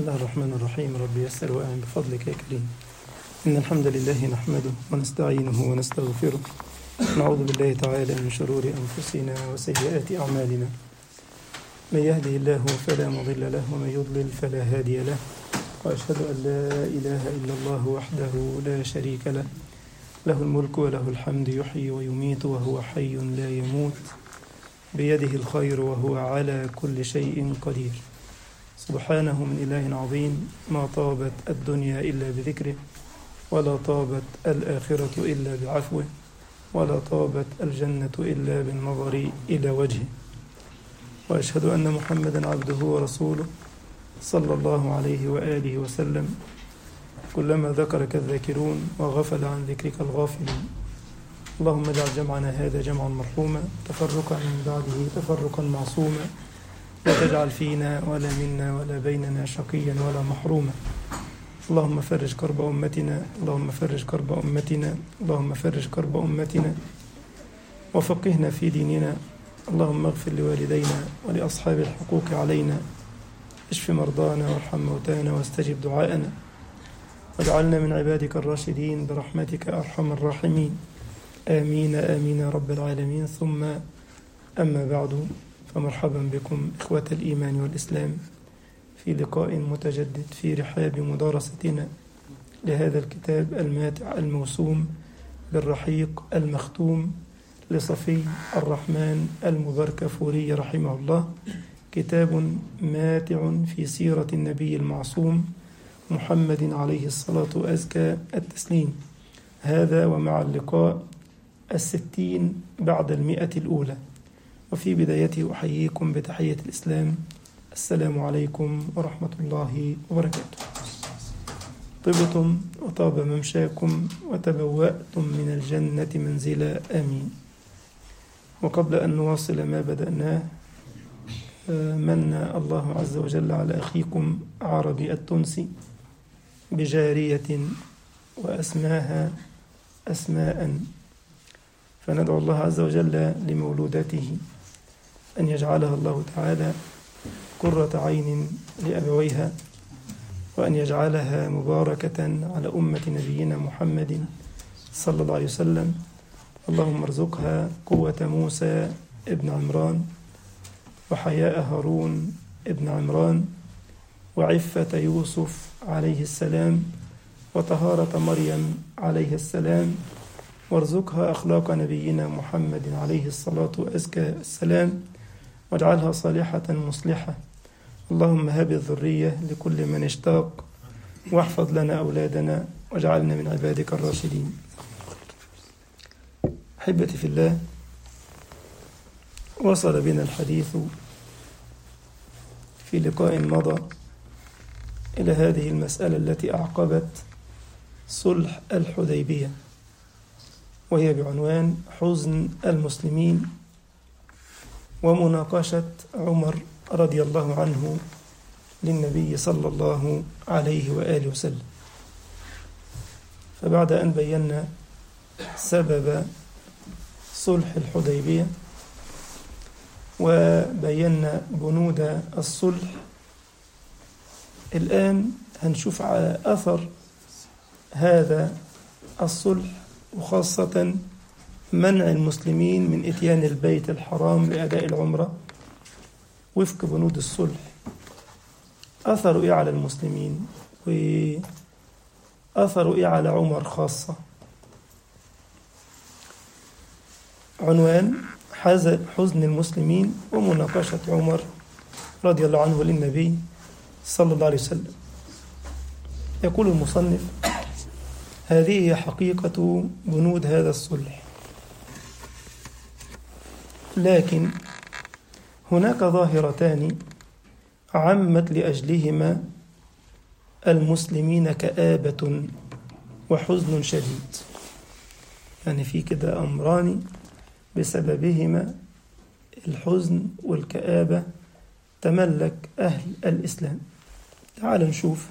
الله الرحمن الرحيم رب يسر وأعن بفضلك يا كريم إن الحمد لله نحمده ونستعينه ونستغفره نعوذ بالله تعالى من شرور أنفسنا وسيئات أعمالنا من يهده الله فلا مضل له ومن يضلل فلا هادي له وأشهد أن لا إله إلا الله وحده لا شريك له له الملك وله الحمد يحيي ويميت وهو حي لا يموت بيده الخير وهو على كل شيء قدير سبحانه من إله عظيم ما طابت الدنيا إلا بذكره ولا طابت الآخرة إلا بعفوه ولا طابت الجنة إلا بالنظر إلى وجهه وأشهد أن محمدا عبده ورسوله صلى الله عليه وآله وسلم كلما ذكرك الذاكرون وغفل عن ذكرك الغافلون اللهم اجعل جمعنا هذا جمعا مرحوما تفرقا من بعده تفرقا معصوما لا تجعل فينا ولا منا ولا بيننا شقيا ولا محروما اللهم فرج كرب أمتنا اللهم فرج كرب أمتنا اللهم فرج كرب أمتنا وفقهنا في ديننا اللهم اغفر لوالدينا ولأصحاب الحقوق علينا اشف مرضانا وارحم موتانا واستجب دعاءنا واجعلنا من عبادك الراشدين برحمتك أرحم الراحمين آمين آمين يا رب العالمين ثم أما بعد فمرحبا بكم إخوة الإيمان والإسلام في لقاء متجدد في رحاب مدارستنا لهذا الكتاب الماتع الموسوم بالرحيق المختوم لصفي الرحمن المبركفوري رحمه الله كتاب ماتع في سيرة النبي المعصوم محمد عليه الصلاة وأزكى التسليم هذا ومع اللقاء الستين بعد المئة الأولى وفي بدايته أحييكم بتحية الإسلام السلام عليكم ورحمة الله وبركاته طبتم وطاب ممشاكم وتبوأتم من الجنة منزلا آمين وقبل أن نواصل ما بدأناه من الله عز وجل على أخيكم عربي التونسي بجارية وأسماها أسماء فندعو الله عز وجل لمولودته أن يجعلها الله تعالى قرة عين لأبويها وأن يجعلها مباركة على أمة نبينا محمد صلى الله عليه وسلم اللهم ارزقها قوة موسى ابن عمران وحياء هارون ابن عمران وعفة يوسف عليه السلام وطهارة مريم عليه السلام وارزقها أخلاق نبينا محمد عليه الصلاة وأزكى السلام واجعلها صالحة مصلحة اللهم هب الذرية لكل من اشتاق واحفظ لنا أولادنا واجعلنا من عبادك الراشدين أحبتي في الله وصل بنا الحديث في لقاء مضى إلى هذه المسألة التي أعقبت صلح الحديبية وهي بعنوان حزن المسلمين ومناقشة عمر رضي الله عنه للنبي صلى الله عليه وآله وسلم فبعد أن بينا سبب صلح الحديبية وبينا بنود الصلح الآن هنشوف على أثر هذا الصلح وخاصة منع المسلمين من إتيان البيت الحرام لأداء العمرة وفق بنود الصلح أثروا إيه على المسلمين وأثروا إيه على عمر خاصة عنوان حزن المسلمين ومناقشة عمر رضي الله عنه للنبي صلى الله عليه وسلم يقول المصنف هذه هي حقيقة بنود هذا الصلح لكن هناك ظاهرتان عمت لأجلهما المسلمين كآبة وحزن شديد يعني في كده أمران بسببهما الحزن والكآبة تملك أهل الإسلام تعال نشوف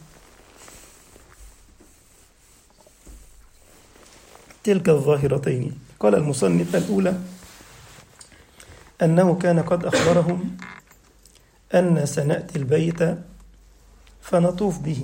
تلك الظاهرتين قال المصنف الأولى أنه كان قد أخبرهم أن سنأتي البيت فنطوف به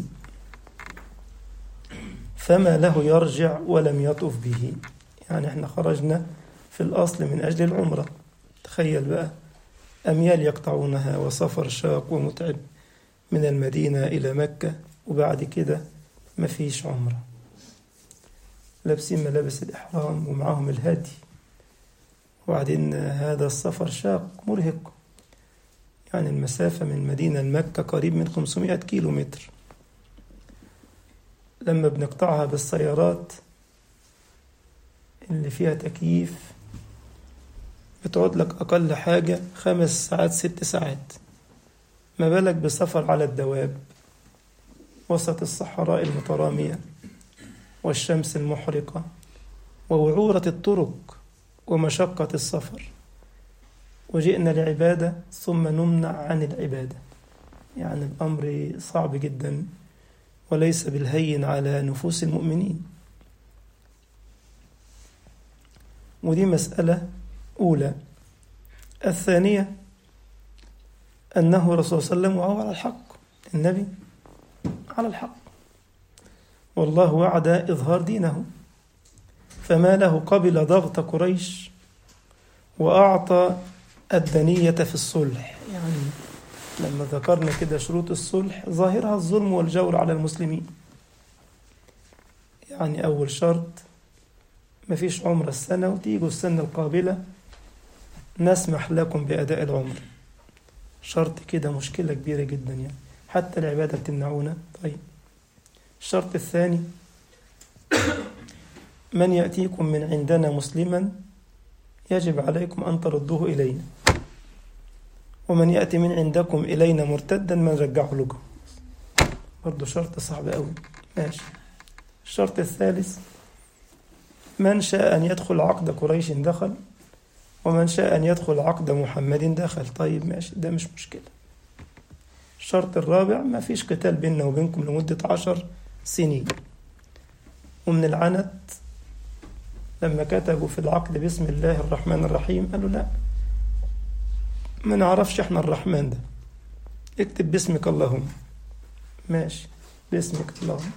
فما له يرجع ولم يطوف به يعني احنا خرجنا في الأصل من أجل العمرة تخيل بقى أميال يقطعونها وسفر شاق ومتعب من المدينة إلى مكة وبعد كده مفيش عمرة لابسين ملابس الإحرام ومعاهم الهدي وبعدين هذا السفر شاق مرهق يعني المسافة من مدينة لمكة قريب من 500 كيلو متر لما بنقطعها بالسيارات اللي فيها تكييف بتقعد لك أقل حاجة خمس ساعات ست ساعات ما بالك بسفر على الدواب وسط الصحراء المترامية والشمس المحرقة ووعورة الطرق ومشقة السفر وجئنا لعبادة ثم نمنع عن العبادة يعني الأمر صعب جدا وليس بالهين على نفوس المؤمنين ودي مسألة أولى الثانية أنه رسول صلى الله عليه وسلم وهو على الحق النبي على الحق والله وعد إظهار دينه فما له قبل ضغط قريش وأعطى الدنية في الصلح يعني لما ذكرنا كده شروط الصلح ظاهرها الظلم والجور على المسلمين يعني أول شرط مفيش عمرة السنة وتيجوا السنة القابلة نسمح لكم بأداء العمر شرط كده مشكلة كبيرة جدا يعني حتى العبادة بتمنعونا طيب الشرط الثاني من يأتيكم من عندنا مسلما يجب عليكم أن تردوه إلينا ومن يأتي من عندكم إلينا مرتدا ما نرجعه لكم برضه شرط صعب أوي ماشي الشرط الثالث من شاء أن يدخل عقد قريش دخل ومن شاء أن يدخل عقد محمد دخل طيب ماشي ده مش مشكلة الشرط الرابع ما فيش قتال بيننا وبينكم لمدة عشر سنين ومن العنت لما كتبوا في العقد بسم الله الرحمن الرحيم قالوا لا ما نعرفش احنا الرحمن ده اكتب باسمك اللهم ماشي باسمك اللهم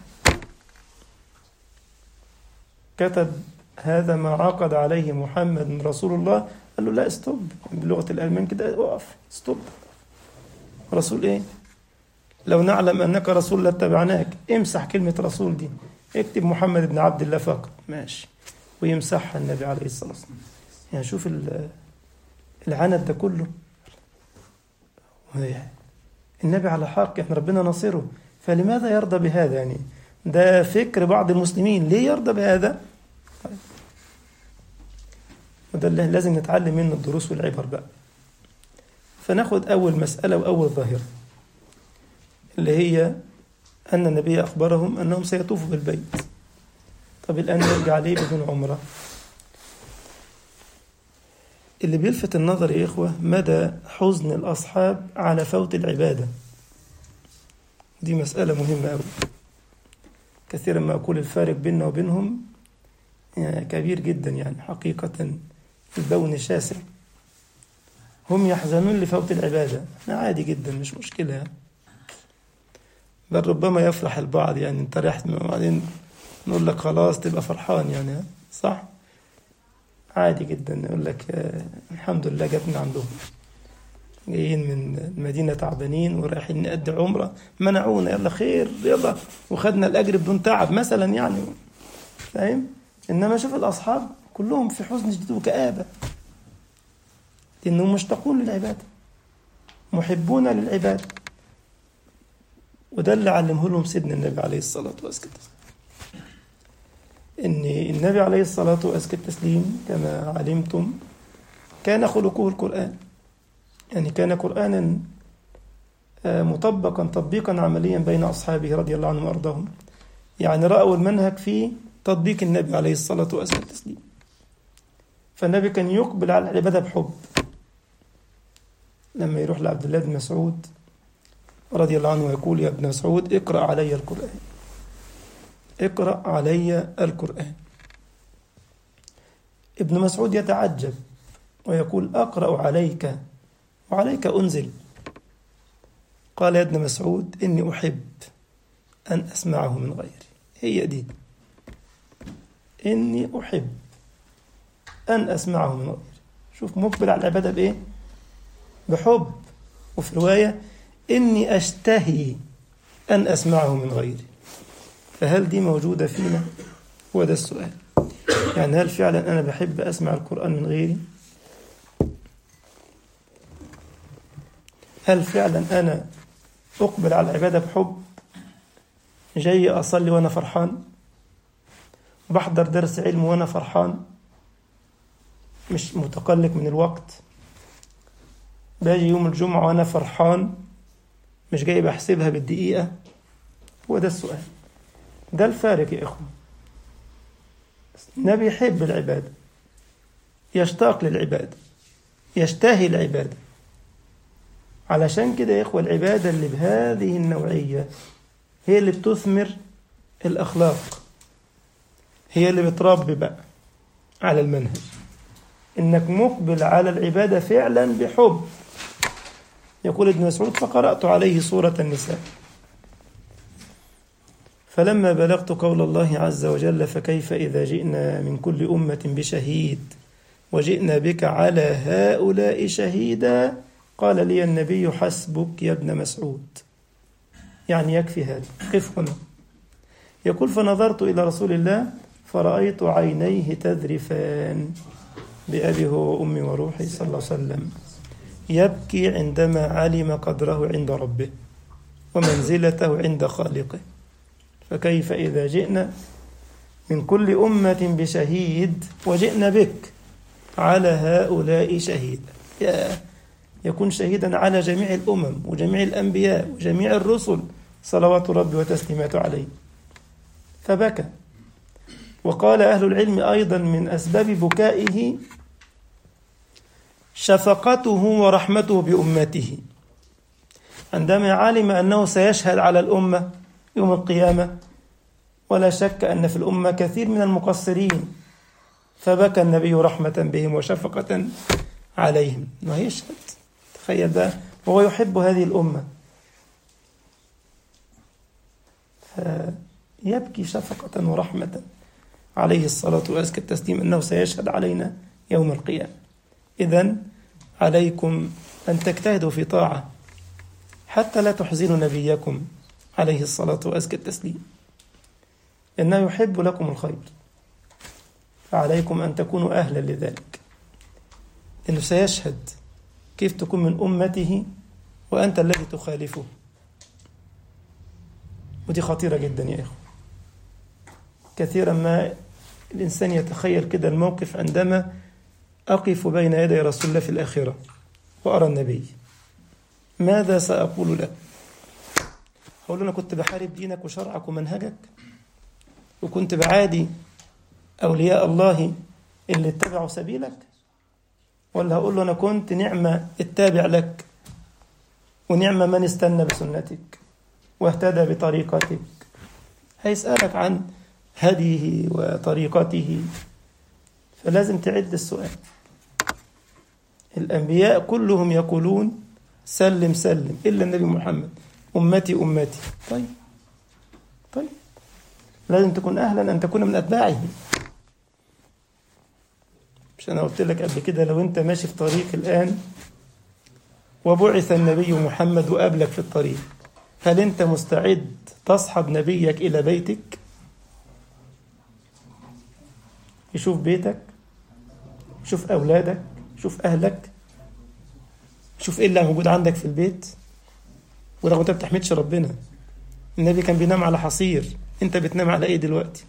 كتب هذا ما عقد عليه محمد رسول الله قال له لا استوب بلغة الألمان كده اقف استوب رسول ايه لو نعلم أنك رسول لاتبعناك امسح كلمة رسول دي اكتب محمد بن عبد الله فقط ماشي ويمسحها النبي عليه الصلاة والسلام يعني شوف العنت ده كله النبي على حق احنا ربنا نصره فلماذا يرضى بهذا يعني ده فكر بعض المسلمين ليه يرضى بهذا طيب. وده اللي لازم نتعلم منه الدروس والعبر بقى فناخد أول مسألة وأول ظاهرة اللي هي أن النبي أخبرهم أنهم سيطوفوا بالبيت طب الآن نرجع ليه بدون عمرة اللي بيلفت النظر يا إخوة مدى حزن الأصحاب على فوت العبادة دي مسألة مهمة أوي كثيرا ما أقول الفارق بيننا وبينهم يعني كبير جدا يعني حقيقة البون شاسع هم يحزنون لفوت العبادة عادي جدا مش مشكلة بل ربما يفرح البعض يعني انت رحت وبعدين نقول لك خلاص تبقى فرحان يعني صح عادي جدا يقول لك الحمد لله جاتنا عندهم جايين من المدينة تعبانين ورايحين نأدي عمرة منعونا يلا خير يلا وخدنا الأجر بدون تعب مثلا يعني فاهم إنما شوف الأصحاب كلهم في حزن شديد وكآبة لأنهم مشتاقون للعبادة محبون للعبادة وده اللي علمه لهم سيدنا النبي عليه الصلاة والسلام إن النبي عليه الصلاة والتسليم كما علمتم كان خلقه القرآن يعني كان قرآنا مطبقا تطبيقا عمليا بين أصحابه رضي الله عنهم وأرضاهم يعني رأوا المنهج في تطبيق النبي عليه الصلاة والتسليم فالنبي كان يقبل على العبادة بحب لما يروح لعبد الله بن مسعود رضي الله عنه ويقول يا ابن مسعود اقرأ علي القرآن اقرأ علي القرآن ابن مسعود يتعجب ويقول أقرأ عليك وعليك أنزل قال يا ابن مسعود إني أحب أن أسمعه من غيري هي دي إني أحب أن أسمعه من غيري شوف مقبل على العبادة بإيه بحب وفي رواية إني أشتهي أن أسمعه من غيري فهل دي موجودة فينا هو ده السؤال يعني هل فعلا أنا بحب أسمع القرآن من غيري هل فعلا أنا أقبل على العبادة بحب جاي أصلي وأنا فرحان بحضر درس علم وأنا فرحان مش متقلق من الوقت باجي يوم الجمعة وأنا فرحان مش جاي بحسبها بالدقيقة هو ده السؤال ده الفارق يا إخوان النبي يحب العبادة يشتاق للعبادة يشتهي العبادة علشان كده يا إخوة العبادة اللي بهذه النوعية هي اللي بتثمر الأخلاق هي اللي بتربي بقى على المنهج إنك مقبل على العبادة فعلا بحب يقول ابن مسعود فقرأت عليه سورة النساء فلما بلغت قول الله عز وجل فكيف إذا جئنا من كل أمة بشهيد وجئنا بك على هؤلاء شهيدا قال لي النبي حسبك يا ابن مسعود يعني يكفي هذا قف هنا يقول فنظرت إلى رسول الله فرأيت عينيه تذرفان بأبي هو وأمي وروحي صلى الله عليه وسلم يبكي عندما علم قدره عند ربه ومنزلته عند خالقه فكيف إذا جئنا من كل أمة بشهيد وجئنا بك على هؤلاء شهيدا يا يكون شهيدا على جميع الأمم وجميع الأنبياء وجميع الرسل صلوات ربي وتسليماته عليه فبكى وقال أهل العلم أيضا من أسباب بكائه شفقته ورحمته بأمته عندما علم أنه سيشهد على الأمة يوم القيامة ولا شك أن في الأمة كثير من المقصرين فبكى النبي رحمة بهم وشفقة عليهم ويشهد تخيل بقى وهو يحب هذه الأمة فيبكي شفقة ورحمة عليه الصلاة وأزكى التسليم أنه سيشهد علينا يوم القيامة إذا عليكم أن تجتهدوا في طاعة حتى لا تحزنوا نبيكم عليه الصلاة وأزكى التسليم إنه يحب لكم الخير فعليكم أن تكونوا أهلا لذلك إنه سيشهد كيف تكون من أمته وأنت الذي تخالفه ودي خطيرة جدا يا إخوة كثيرا ما الإنسان يتخيل كده الموقف عندما أقف بين يدي رسول الله في الآخرة وأرى النبي ماذا سأقول له أقول له أنا كنت بحارب دينك وشرعك ومنهجك وكنت بعادي أولياء الله اللي اتبعوا سبيلك ولا هقول له أنا كنت نعمة اتابع لك ونعمة من استنى بسنتك واهتدى بطريقتك هيسألك عن هديه وطريقته فلازم تعد السؤال الأنبياء كلهم يقولون سلم سلم إلا النبي محمد أمتي أمتي طيب طيب لازم تكون أهلا أن تكون من أتباعه مش أنا قلت لك قبل كده لو أنت ماشي في طريق الآن وبعث النبي محمد وقابلك في الطريق هل أنت مستعد تصحب نبيك إلى بيتك يشوف بيتك يشوف أولادك يشوف أهلك شوف إيه اللي موجود عندك في البيت ورغم أنت بتحمدش ربنا النبي كان بينام على حصير أنت بتنام على إيه دلوقتي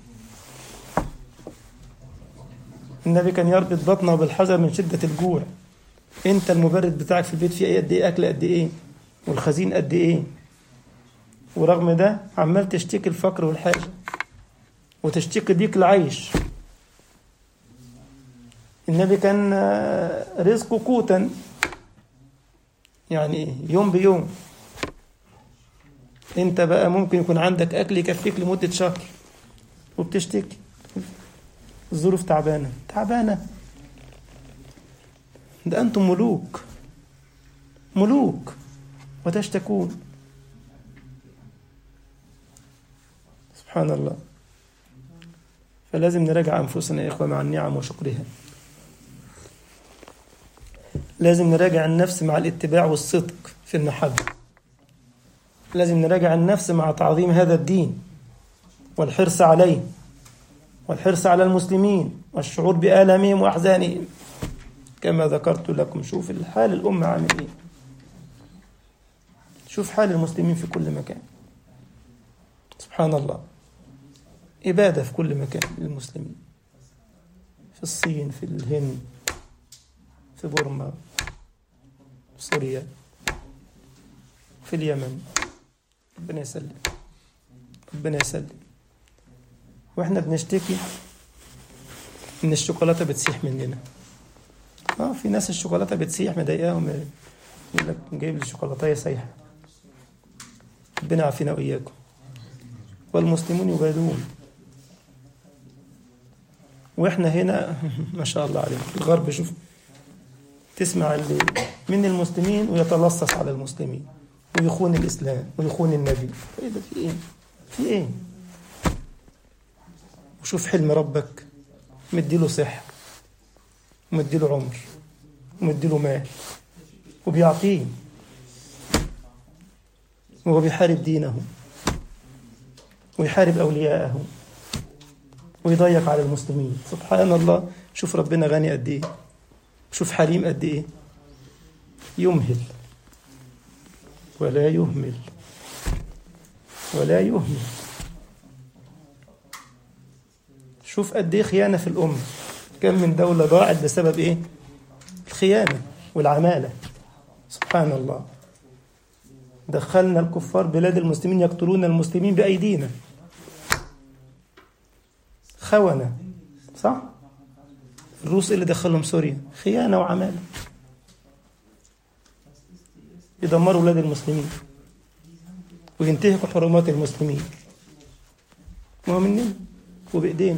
النبي كان يربط بطنه بالحجر من شدة الجوع أنت المبرد بتاعك في البيت فيه قد إيه أكل قد إيه والخزين قد إيه ورغم ده عمال تشتكي الفقر والحاجة وتشتكي ضيق العيش النبي كان رزقه قوتا يعني يوم بيوم انت بقى ممكن يكون عندك اكل يكفيك لمدة شهر وبتشتكي الظروف تعبانة تعبانة ده أنتم ملوك ملوك وتشتكون سبحان الله فلازم نراجع أنفسنا يا إخوة مع النعم وشكرها لازم نراجع النفس مع الاتباع والصدق في المحبة لازم نراجع النفس مع تعظيم هذا الدين والحرص عليه والحرص على المسلمين والشعور بآلامهم وأحزانهم كما ذكرت لكم شوف الحال الأمة عامل إيه شوف حال المسلمين في كل مكان سبحان الله إبادة في كل مكان للمسلمين في الصين في الهند في بورما في سوريا في اليمن ربنا يسلم ربنا يسلم واحنا بنشتكي ان الشوكولاته بتسيح مننا اه في ناس الشوكولاته بتسيح مضايقاهم يقول لك جايب لي شوكولاته سايحه ربنا يعافينا واياكم والمسلمون يبادون واحنا هنا ما شاء الله عليهم في الغرب شوف تسمع اللي من المسلمين ويتلصص على المسلمين ويخون الاسلام ويخون النبي ايه ده في ايه في ايه وشوف حلم ربك مديله صحة ومديله عمر ومديله مال وبيعطيه وهو بيحارب دينه ويحارب أولياءه ويضيق على المسلمين سبحان الله شوف ربنا غني قد ايه شوف حليم قد ايه يمهل ولا يهمل ولا يهمل شوف قد ايه خيانه في الامه كم من دوله ضاعت بسبب ايه الخيانه والعماله سبحان الله دخلنا الكفار بلاد المسلمين يقتلون المسلمين بايدينا خونه صح الروس اللي دخلهم سوريا خيانه وعماله يدمروا ولاد المسلمين وينتهكوا حرمات المسلمين ما هو مننا وبإيدينا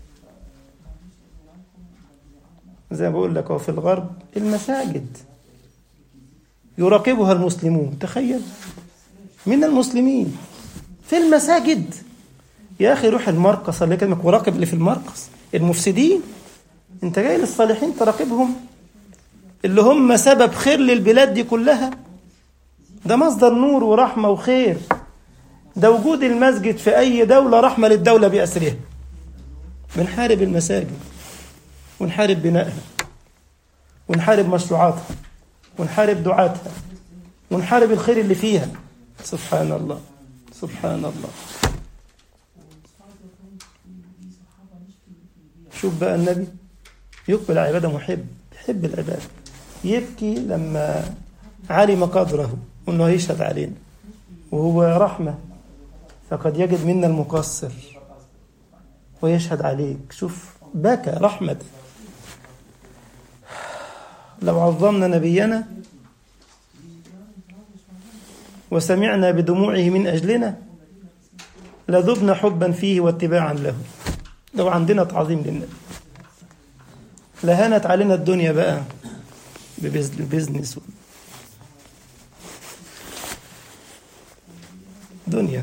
زي ما بقول لك هو في الغرب المساجد يراقبها المسلمون تخيل من المسلمين في المساجد يا أخي روح المرقص اللي كلمك وراقب اللي في المرقص المفسدين انت جاي للصالحين تراقبهم اللي هم سبب خير للبلاد دي كلها ده مصدر نور ورحمة وخير ده وجود المسجد في أي دولة رحمة للدولة بأسرها بنحارب المساجد ونحارب بنائها ونحارب مشروعاتها ونحارب دعاتها ونحارب الخير اللي فيها سبحان الله سبحان الله شوف بقى النبي يقبل على العبادة محب يحب العبادة يبكي لما علم قدره وانه هيشهد علينا وهو رحمة فقد يجد منا المقصر ويشهد عليك شوف بكى رحمة لو عظمنا نبينا وسمعنا بدموعه من أجلنا لذبنا حبا فيه واتباعا له لو عندنا تعظيم للنبي لهانت علينا الدنيا بقى ببزنس دنيا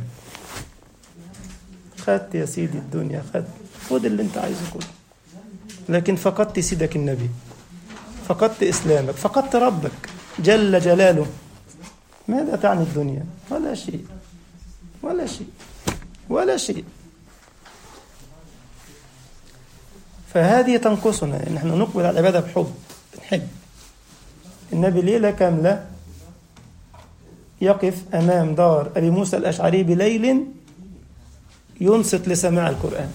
خدت يا سيدي الدنيا خدت خد اللي انت عايزه كله لكن فقدت سيدك النبي فقدت اسلامك فقدت ربك جل جلاله ماذا تعني الدنيا ولا شيء ولا شيء ولا شيء فهذه تنقصنا ان احنا نقبل على العباده بحب بنحب النبي ليله كامله يقف امام دار ابي موسى الاشعري بليل ينصت لسماع القران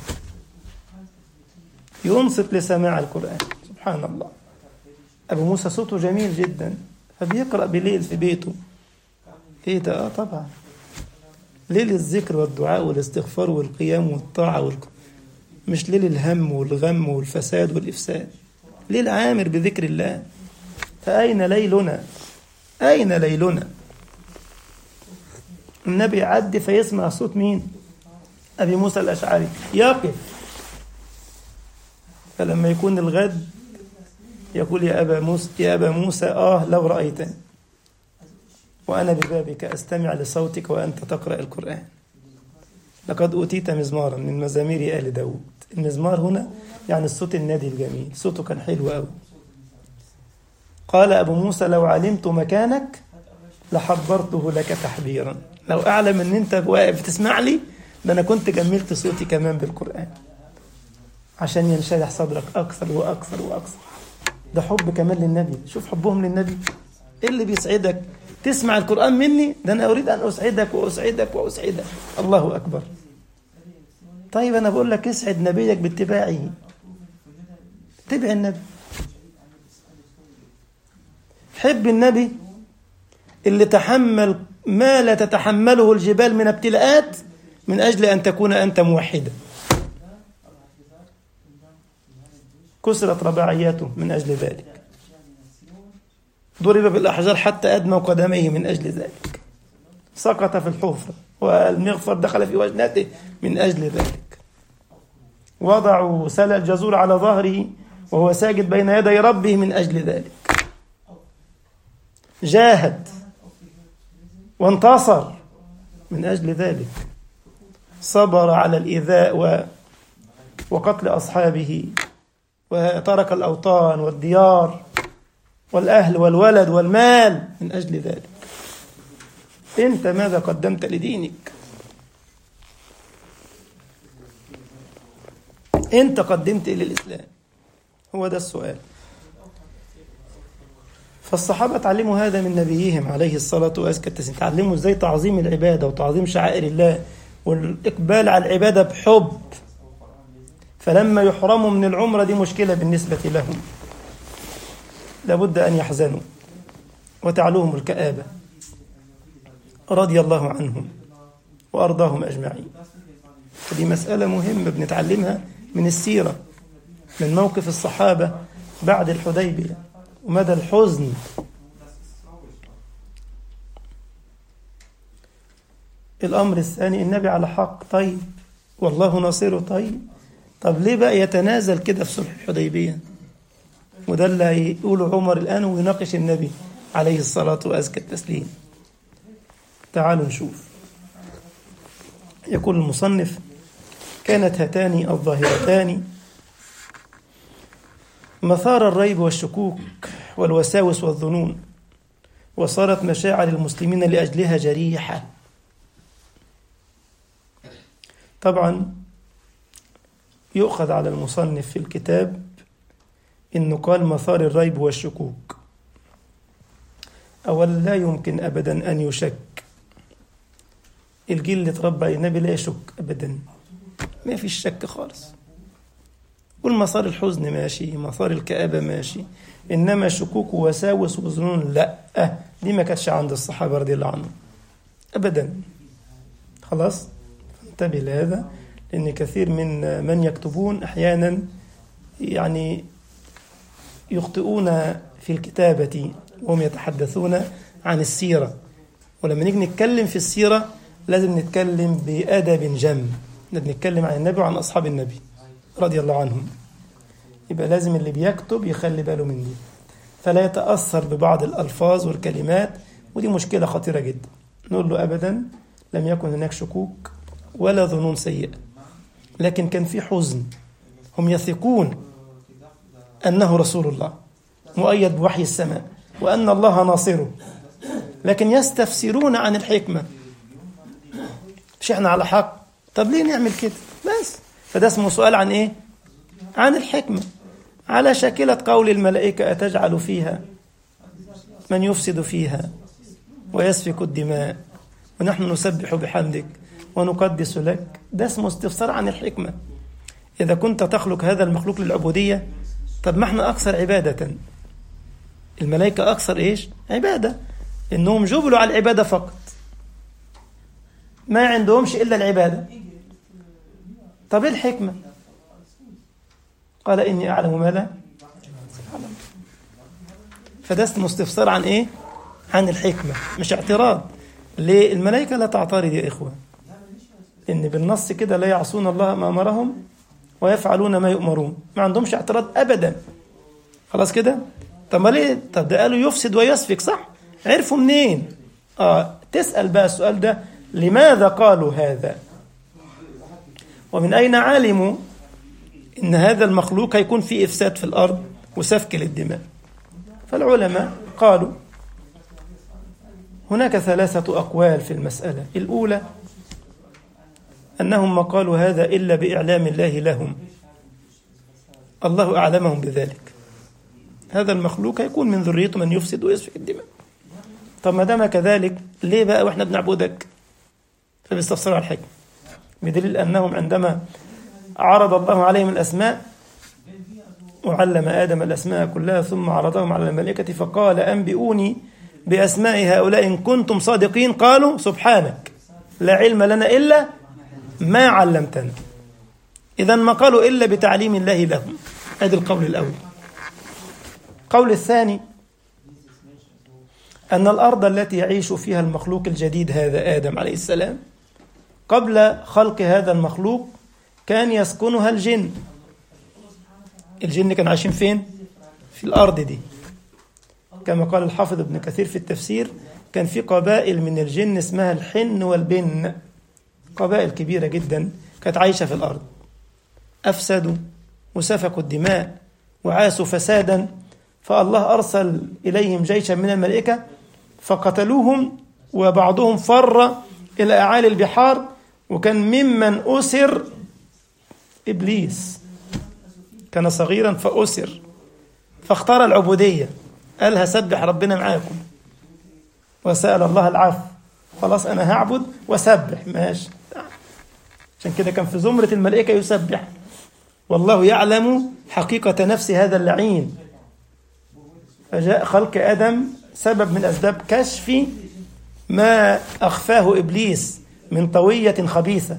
ينصت لسماع القران سبحان الله ابو موسى صوته جميل جدا فبيقرا بليل في بيته ايه ده اه طبعا ليل الذكر والدعاء والاستغفار والقيام والطاعه والق... مش ليل الهم والغم والفساد والإفساد ليل عامر بذكر الله فأين ليلنا أين ليلنا النبي يعدي فيسمع صوت مين أبي موسى الأشعري يقف فلما يكون الغد يقول يا أبا موسى يا أبا موسى آه لو رأيتني وأنا ببابك أستمع لصوتك وأنت تقرأ القرآن لقد أوتيت مزمارا من مزامير آل داود المزمار هنا يعني الصوت النادي الجميل صوته كان حلو قوي قال أبو موسى لو علمت مكانك لحبرته لك تحبيرا لو أعلم أن أنت واقف تسمع لي ده أنا كنت جملت صوتي كمان بالقرآن عشان ينشرح صدرك أكثر وأكثر وأكثر ده حب كمان للنبي شوف حبهم للنبي إيه اللي بيسعدك تسمع القرآن مني ده أنا أريد أن أسعدك وأسعدك وأسعدك الله أكبر طيب أنا بقول لك اسعد نبيك باتباعه اتبع النبي حب النبي اللي تحمل ما لا تتحمله الجبال من ابتلاءات من أجل أن تكون أنت موحدا كسرت رباعياته من أجل ذلك ضرب بالأحجار حتى أدمى قدميه من أجل ذلك سقط في الحفرة والمغفر دخل في وجنته من أجل ذلك وضعوا سلة الجزور على ظهره وهو ساجد بين يدي ربه من أجل ذلك جاهد وانتصر من أجل ذلك صبر على الإيذاء و... وقتل أصحابه وترك الأوطان والديار والأهل والولد والمال من أجل ذلك أنت ماذا قدمت لدينك أنت قدمت إلى الإسلام هو ده السؤال فالصحابة تعلموا هذا من نبيهم عليه الصلاة والسلام تعلموا ازاي تعظيم العبادة وتعظيم شعائر الله والإقبال على العبادة بحب فلما يحرموا من العمرة دي مشكلة بالنسبة لهم لابد أن يحزنوا وتعلوهم الكآبة رضي الله عنهم وأرضاهم أجمعين دي مسألة مهمة بنتعلمها من السيرة من موقف الصحابة بعد الحديبية ومدى الحزن الأمر الثاني النبي على حق طيب والله ناصره طيب طب ليه بقى يتنازل كده في صلح الحديبية وده اللي هيقوله عمر الآن ويناقش النبي عليه الصلاة وأزكى التسليم تعالوا نشوف يقول المصنف كانت هاتان الظاهرتان مثار الريب والشكوك والوساوس والظنون وصارت مشاعر المسلمين لأجلها جريحة طبعا يؤخذ على المصنف في الكتاب إنه قال مثار الريب والشكوك أولا لا يمكن أبدا أن يشك الجيل اللي تربى النبي لا يشك أبدا ما فيش شك خالص والمسار الحزن ماشي مسار الكآبة ماشي إنما شكوك ووساوس وظنون لا دي ما كانتش عند الصحابة رضي الله عنهم أبدا خلاص انتبه لهذا لأن كثير من من يكتبون أحيانا يعني يخطئون في الكتابة وهم يتحدثون عن السيرة ولما نيجي نتكلم في السيرة لازم نتكلم بأدب جم نتكلم عن النبي وعن أصحاب النبي رضي الله عنهم يبقى لازم اللي بيكتب يخلي باله من دي فلا يتأثر ببعض الألفاظ والكلمات ودي مشكلة خطيرة جدا نقول له أبدا لم يكن هناك شكوك ولا ظنون سيئة لكن كان في حزن هم يثقون أنه رسول الله مؤيد بوحي السماء وأن الله ناصره لكن يستفسرون عن الحكمة مش احنا على حق طب ليه نعمل كده بس فده اسمه سؤال عن ايه عن الحكمة على شاكلة قول الملائكة أتجعل فيها من يفسد فيها ويسفك الدماء ونحن نسبح بحمدك ونقدس لك ده اسمه استفسار عن الحكمة إذا كنت تخلق هذا المخلوق للعبودية طب ما احنا أكثر عبادة الملائكة أكثر إيش عبادة إنهم جبلوا على العبادة فقط ما عندهمش إلا العبادة طب إيه الحكمة قال إني أعلم ما لا أعلم فده اسمه استفسار عن إيه عن الحكمة مش اعتراض ليه الملائكة لا تعترض يا إخوة إن بالنص كده لا يعصون الله ما أمرهم ويفعلون ما يؤمرون ما عندهمش اعتراض أبدا خلاص كده طب ما ليه طب ده قالوا يفسد ويسفك صح عرفوا منين اه تسأل بقى السؤال ده لماذا قالوا هذا ومن أين علموا إن هذا المخلوق هيكون فيه إفساد في الأرض وسفك للدماء فالعلماء قالوا هناك ثلاثة أقوال في المسألة الأولى أنهم ما قالوا هذا إلا بإعلام الله لهم الله أعلمهم بذلك هذا المخلوق هيكون من ذريته من يفسد ويسفك الدماء طب ما دام كذلك ليه بقى واحنا بنعبدك فبيستفسروا على الحكمة بدليل أنهم عندما عرض الله عليهم الأسماء وعلم آدم الأسماء كلها ثم عرضهم على الملائكة فقال أنبئوني بأسماء هؤلاء إن كنتم صادقين قالوا سبحانك لا علم لنا إلا ما علمتنا إذا ما قالوا إلا بتعليم الله لهم هذا القول الأول القول الثاني أن الأرض التي يعيش فيها المخلوق الجديد هذا آدم عليه السلام قبل خلق هذا المخلوق كان يسكنها الجن الجن كانوا عايشين فين؟ في الأرض دي كما قال الحافظ ابن كثير في التفسير كان في قبائل من الجن اسمها الحن والبن قبائل كبيرة جدا كانت عايشة في الأرض أفسدوا وسفكوا الدماء وعاسوا فسادا فالله أرسل إليهم جيشا من الملائكة فقتلوهم وبعضهم فر إلى أعالي البحار وكان ممن أسر إبليس كان صغيرا فأسر فاختار العبودية قال هسبح ربنا معاكم وسأل الله العفو خلاص أنا هعبد وسبح ماشي عشان كده كان في زمرة الملائكة يسبح والله يعلم حقيقة نفس هذا اللعين فجاء خلق آدم سبب من أسباب كشف ما أخفاه إبليس من طوية خبيثة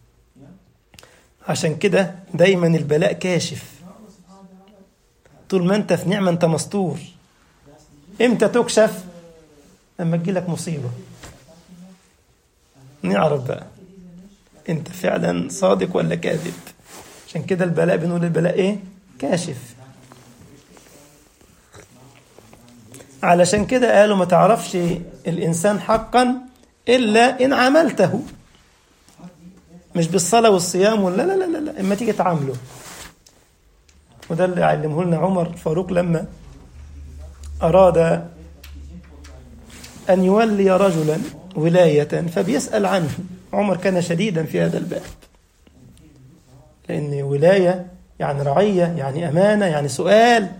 عشان كده دايما البلاء كاشف طول ما انت في نعمة انت مستور امتى تكشف لما تجيلك مصيبة نعرف بقى انت فعلا صادق ولا كاذب عشان كده البلاء بنقول البلاء ايه كاشف علشان كده قالوا ما تعرفش الإنسان حقا إلا إن عملته مش بالصلاة والصيام ولا لا لا لا, لا. إما تيجي تعامله وده اللي علمه لنا عمر فاروق لما أراد أن يولي رجلا ولاية فبيسأل عنه عمر كان شديدا في هذا الباب لأن ولاية يعني رعية يعني أمانة يعني سؤال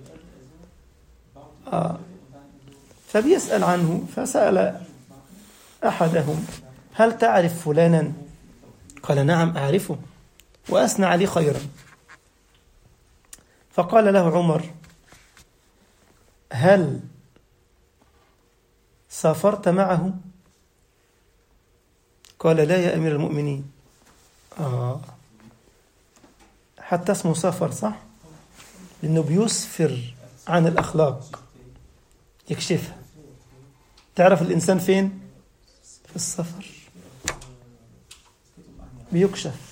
آه. فبيسأل عنه فسأل أحدهم هل تعرف فلانا قال نعم أعرفه وأثنى عليه خيرا فقال له عمر هل سافرت معه قال لا يا أمير المؤمنين آه. حتى اسمه سفر صح لأنه بيسفر عن الأخلاق يكشفها تعرف الإنسان فين في السفر بيكشف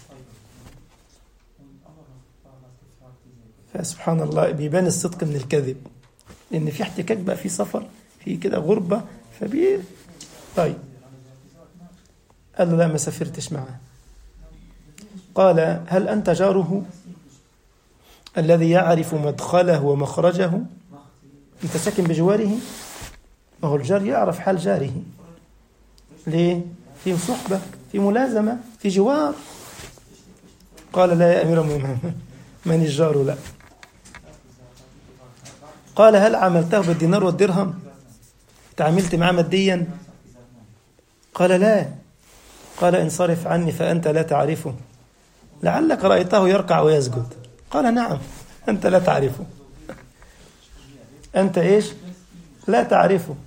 فسبحان الله بيبان الصدق من الكذب لأن في احتكاك بقى في سفر في كده غربة فبي طيب قال له لا ما سافرتش معه قال هل أنت جاره الذي يعرف مدخله ومخرجه أنت ساكن بجواره ما هو الجار يعرف حال جاره ليه في صحبة في ملازمة في جوار قال لا يا أمير المؤمنين من الجار لا قال هل عملته بالدينار والدرهم تعاملت معه ماديا قال لا قال انصرف عني فأنت لا تعرفه لعلك رأيته يركع ويسجد قال نعم أنت لا تعرفه أنت إيش لا تعرفه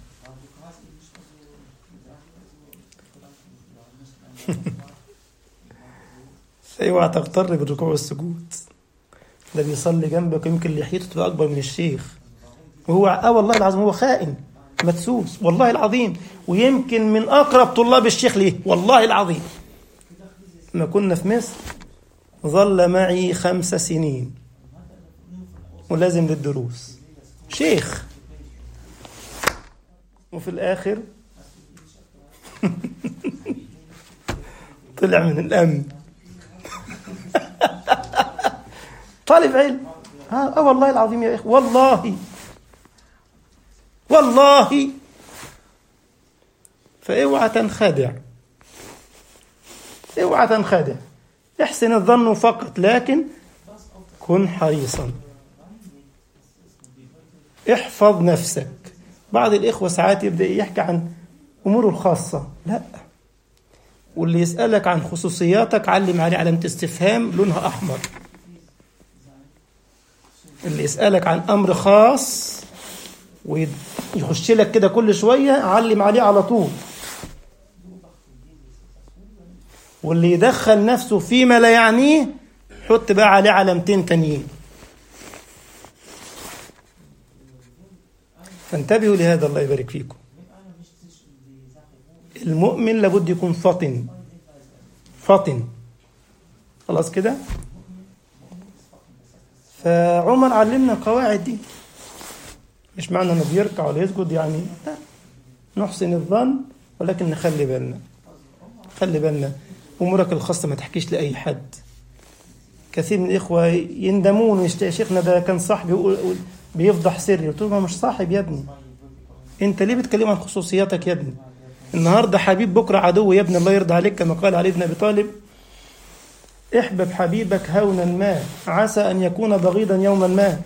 اوعى تغتر بالركوع والسجود ده بيصلي جنبك يمكن لحيته تبقى اكبر من الشيخ وهو اه والله العظيم هو خائن مدسوس والله العظيم ويمكن من اقرب طلاب الشيخ ليه والله العظيم لما كنا في مصر ظل معي خمس سنين ملازم للدروس شيخ وفي الآخر طلع من الأمن طالب علم اه, آه والله العظيم يا اخوه والله والله فاوعى تنخدع اوعى تنخدع احسن الظن فقط لكن كن حريصا احفظ نفسك بعض الإخوة ساعات يبدأ يحكي عن أموره الخاصة لا واللي يسألك عن خصوصياتك علم عليه علامة استفهام لونها أحمر اللي يسألك عن أمر خاص ويخش لك كده كل شوية علم عليه على طول واللي يدخل نفسه فيما لا يعنيه حط بقى عليه علامتين تانيين فانتبهوا لهذا الله يبارك فيكم المؤمن لابد يكون فطن فطن خلاص كده فعمر علمنا القواعد دي مش معنى انه بيركع ولا يسجد يعني لا نحسن الظن ولكن نخلي بالنا خلي بالنا امورك الخاصه ما تحكيش لاي حد كثير من الاخوه يندمون يا شيخنا ده كان صاحبي بيفضح سري قلت له مش صاحب يا ابني انت ليه بتكلم عن خصوصياتك يا ابني النهارده حبيب بكره عدو يا ابني الله يرضى عليك كما قال علي بن ابي طالب احبب حبيبك هونا ما عسى ان يكون بغيضا يوما ما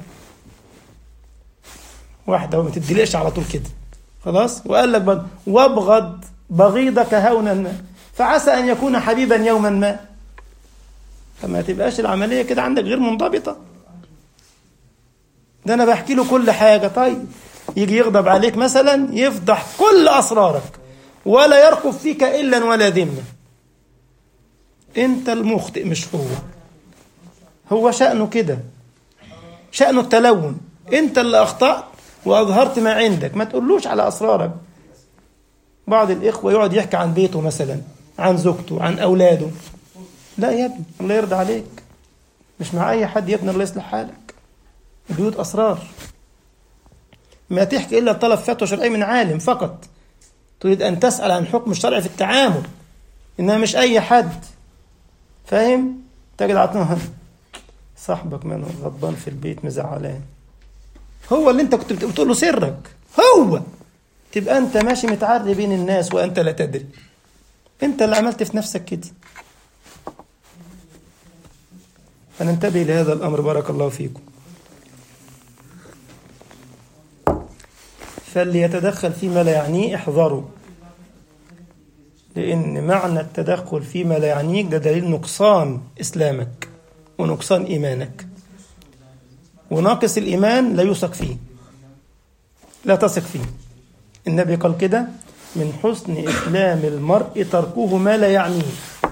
واحده ما تدلقش على طول كده خلاص وقال لك وابغض بغيضك هونا ما فعسى ان يكون حبيبا يوما ما فما تبقاش العمليه كده عندك غير منضبطه ده انا بحكي له كل حاجه طيب يجي يغضب عليك مثلا يفضح كل اسرارك ولا يرقب فيك الا ولا ذمه انت المخطئ مش هو هو شأنه كده شأنه التلون انت اللي اخطأت واظهرت ما عندك ما تقولوش على اسرارك بعض الاخوه يقعد يحكي عن بيته مثلا عن زوجته عن اولاده لا يا ابني الله يرضى عليك مش مع اي حد يا ابني الله يصلح حالك البيوت اسرار ما تحكي الا طلب فتوى شرعيه من عالم فقط تريد ان تسال عن حكم الشرع في التعامل انها مش اي حد فاهم تجد عطنها صاحبك من غضبان في البيت مزعلان هو اللي انت كنت بتقول له سرك هو تبقى انت ماشي متعري بين الناس وانت لا تدري انت اللي عملت في نفسك كده فننتبه لهذا الامر بارك الله فيكم فاللي يتدخل فيما لا يعنيه احذروا لأن معنى التدخل فيما لا يعنيك ده دليل نقصان إسلامك ونقصان إيمانك وناقص الإيمان لا يوثق فيه لا تثق فيه النبي قال كده من حسن إسلام المرء تركه ما لا يعنيه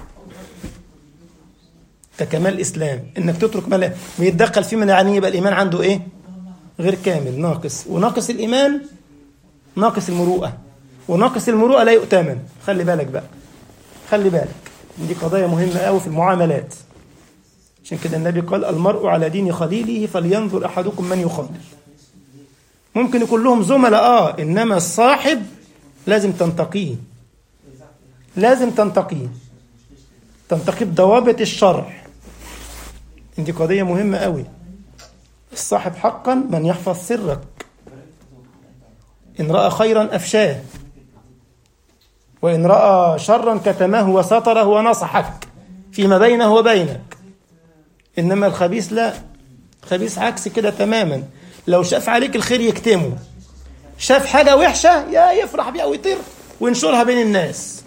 ده كمال إسلام إنك تترك ما لا بيتدخل فيما لا يعنيه يبقى الإيمان عنده إيه؟ غير كامل ناقص وناقص الإيمان ناقص المروءة وناقص المروءة لا يؤتمن خلي بالك بقى خلي بالك دي قضايا مهمة قوي في المعاملات عشان كده النبي قال المرء على دين خليله فلينظر أحدكم من يخالل ممكن يكون لهم زملاء اه انما الصاحب لازم تنتقيه لازم تنتقيه تنتقي بضوابط الشرع دي قضية مهمة قوي الصاحب حقا من يحفظ سرك إن رأى خيرا أفشاه وإن رأى شرا كتمه وستره ونصحك فيما بينه وبينك إنما الخبيث لا الخبيث عكس كده تماما لو شاف عليك الخير يكتمه شاف حاجة وحشة يا يفرح بيها ويطير وينشرها بين الناس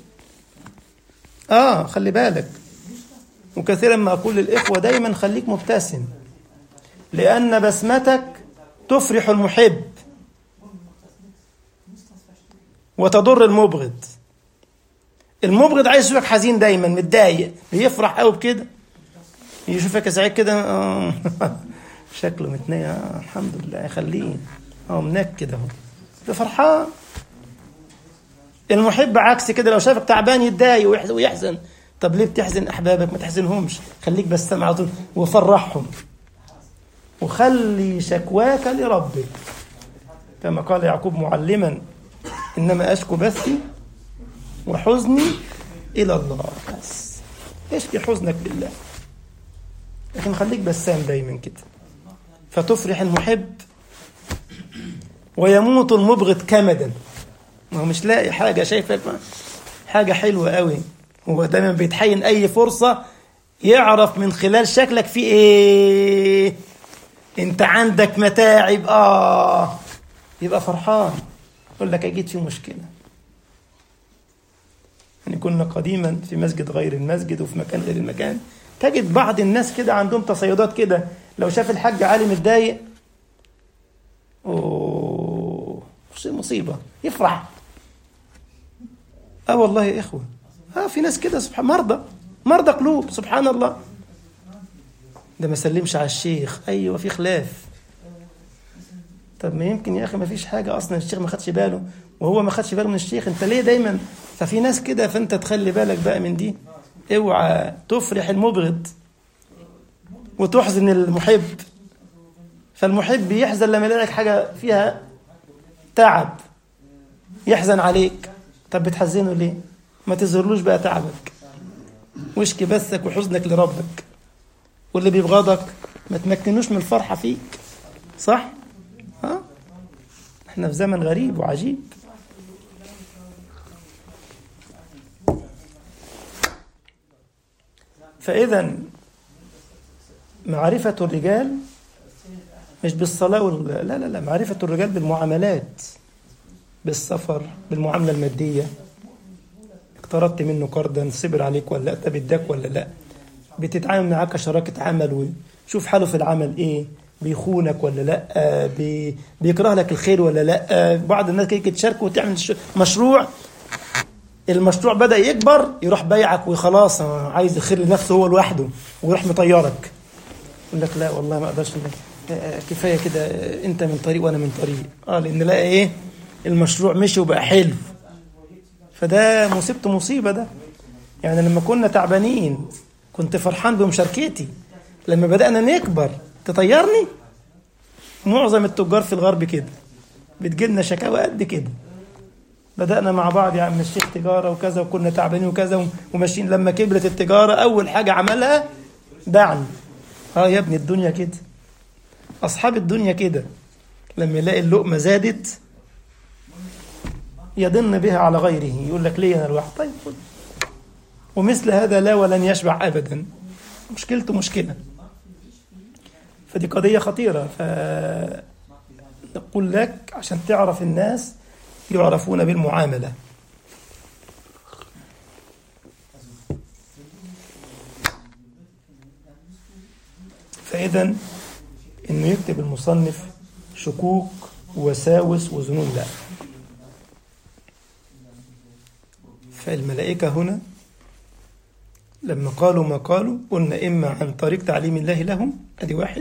آه خلي بالك وكثيرا ما أقول للإخوة دايما خليك مبتسم لأن بسمتك تفرح المحب وتضر المبغض المبغض عايز يشوفك حزين دايما متضايق بيفرح قوي بكده يشوفك سعيد كده آه شكله متنية آه الحمد لله يخليه اه منكد اهو ده فرحان المحب عكس كده لو شافك تعبان يتضايق ويحزن طب ليه بتحزن احبابك ما تحزنهمش خليك بس على طول وفرحهم وخلي شكواك لربك كما قال يعقوب معلما انما اشكو بثي وحزني الى الله بس اشكي حزنك بالله لكن خليك بسام دايما كده فتفرح المحب ويموت المبغض كمدا ما هو مش لاقي حاجة شايفك حاجة حلوة قوي هو دايما بيتحين أي فرصة يعرف من خلال شكلك في إيه أنت عندك متاعب آه يبقى فرحان يقول لك أكيد في مشكلة يعني كنا قديما في مسجد غير المسجد وفي مكان غير المكان تجد بعض الناس كده عندهم تصيدات كده لو شاف الحاج علي متضايق اوه مصيبه يفرح اه والله يا اخوه اه في ناس كده سبحان مرضى مرضى قلوب سبحان الله ده ما سلمش على الشيخ ايوه في خلاف طب ما يمكن يا اخي ما فيش حاجه اصلا الشيخ ما خدش باله وهو ما خدش باله من الشيخ انت ليه دايما ففي ناس كده فانت تخلي بالك بقى من دي اوعى تفرح المبغض وتحزن المحب فالمحب يحزن لما يلاقي حاجه فيها تعب يحزن عليك طب بتحزنه ليه ما تظهرلوش بقى تعبك واشكي بثك وحزنك لربك واللي بيبغضك ما تمكنوش من الفرحه فيك صح ها احنا في زمن غريب وعجيب فإذا معرفة الرجال مش بالصلاة وال... لا لا لا معرفة الرجال بالمعاملات بالسفر بالمعاملة المادية اقترضت منه قرضا صبر عليك ولا لا طب اداك ولا لا بتتعامل معاه كشراكة عمل وشوف حاله في العمل ايه بيخونك ولا لا بي... بيكره لك الخير ولا لا بعض الناس كده تشارك وتعمل مشروع المشروع بدأ يكبر يروح بايعك وخلاص عايز الخير لنفسه هو لوحده ويروح مطيرك يقول لك لا والله ما اقدرش كفايه كده انت من طريق وانا من طريق اه لان لا ايه المشروع مشي وبقى حلو فده مصيبته مصيبه ده يعني لما كنا تعبانين كنت فرحان بمشاركتي لما بدأنا نكبر تطيرني معظم التجار في الغرب كده بتجيلنا شكاوى قد كده بدأنا مع بعض يا عم الشيخ تجارة وكذا وكنا تعبانين وكذا وماشيين لما كبرت التجارة أول حاجة عملها دعني اه يا ابني الدنيا كده أصحاب الدنيا كده لما يلاقي اللقمة زادت يضن بها على غيره يقول لك ليه أنا الواحد طيب خد ومثل هذا لا ولن يشبع أبدا مشكلته مشكلة فدي قضية خطيرة فنقول لك عشان تعرف الناس يعرفون بالمعاملة فإذا إنه يكتب المصنف شكوك وساوس وظنون لا فالملائكة هنا لما قالوا ما قالوا قلنا إما عن طريق تعليم الله لهم أدي واحد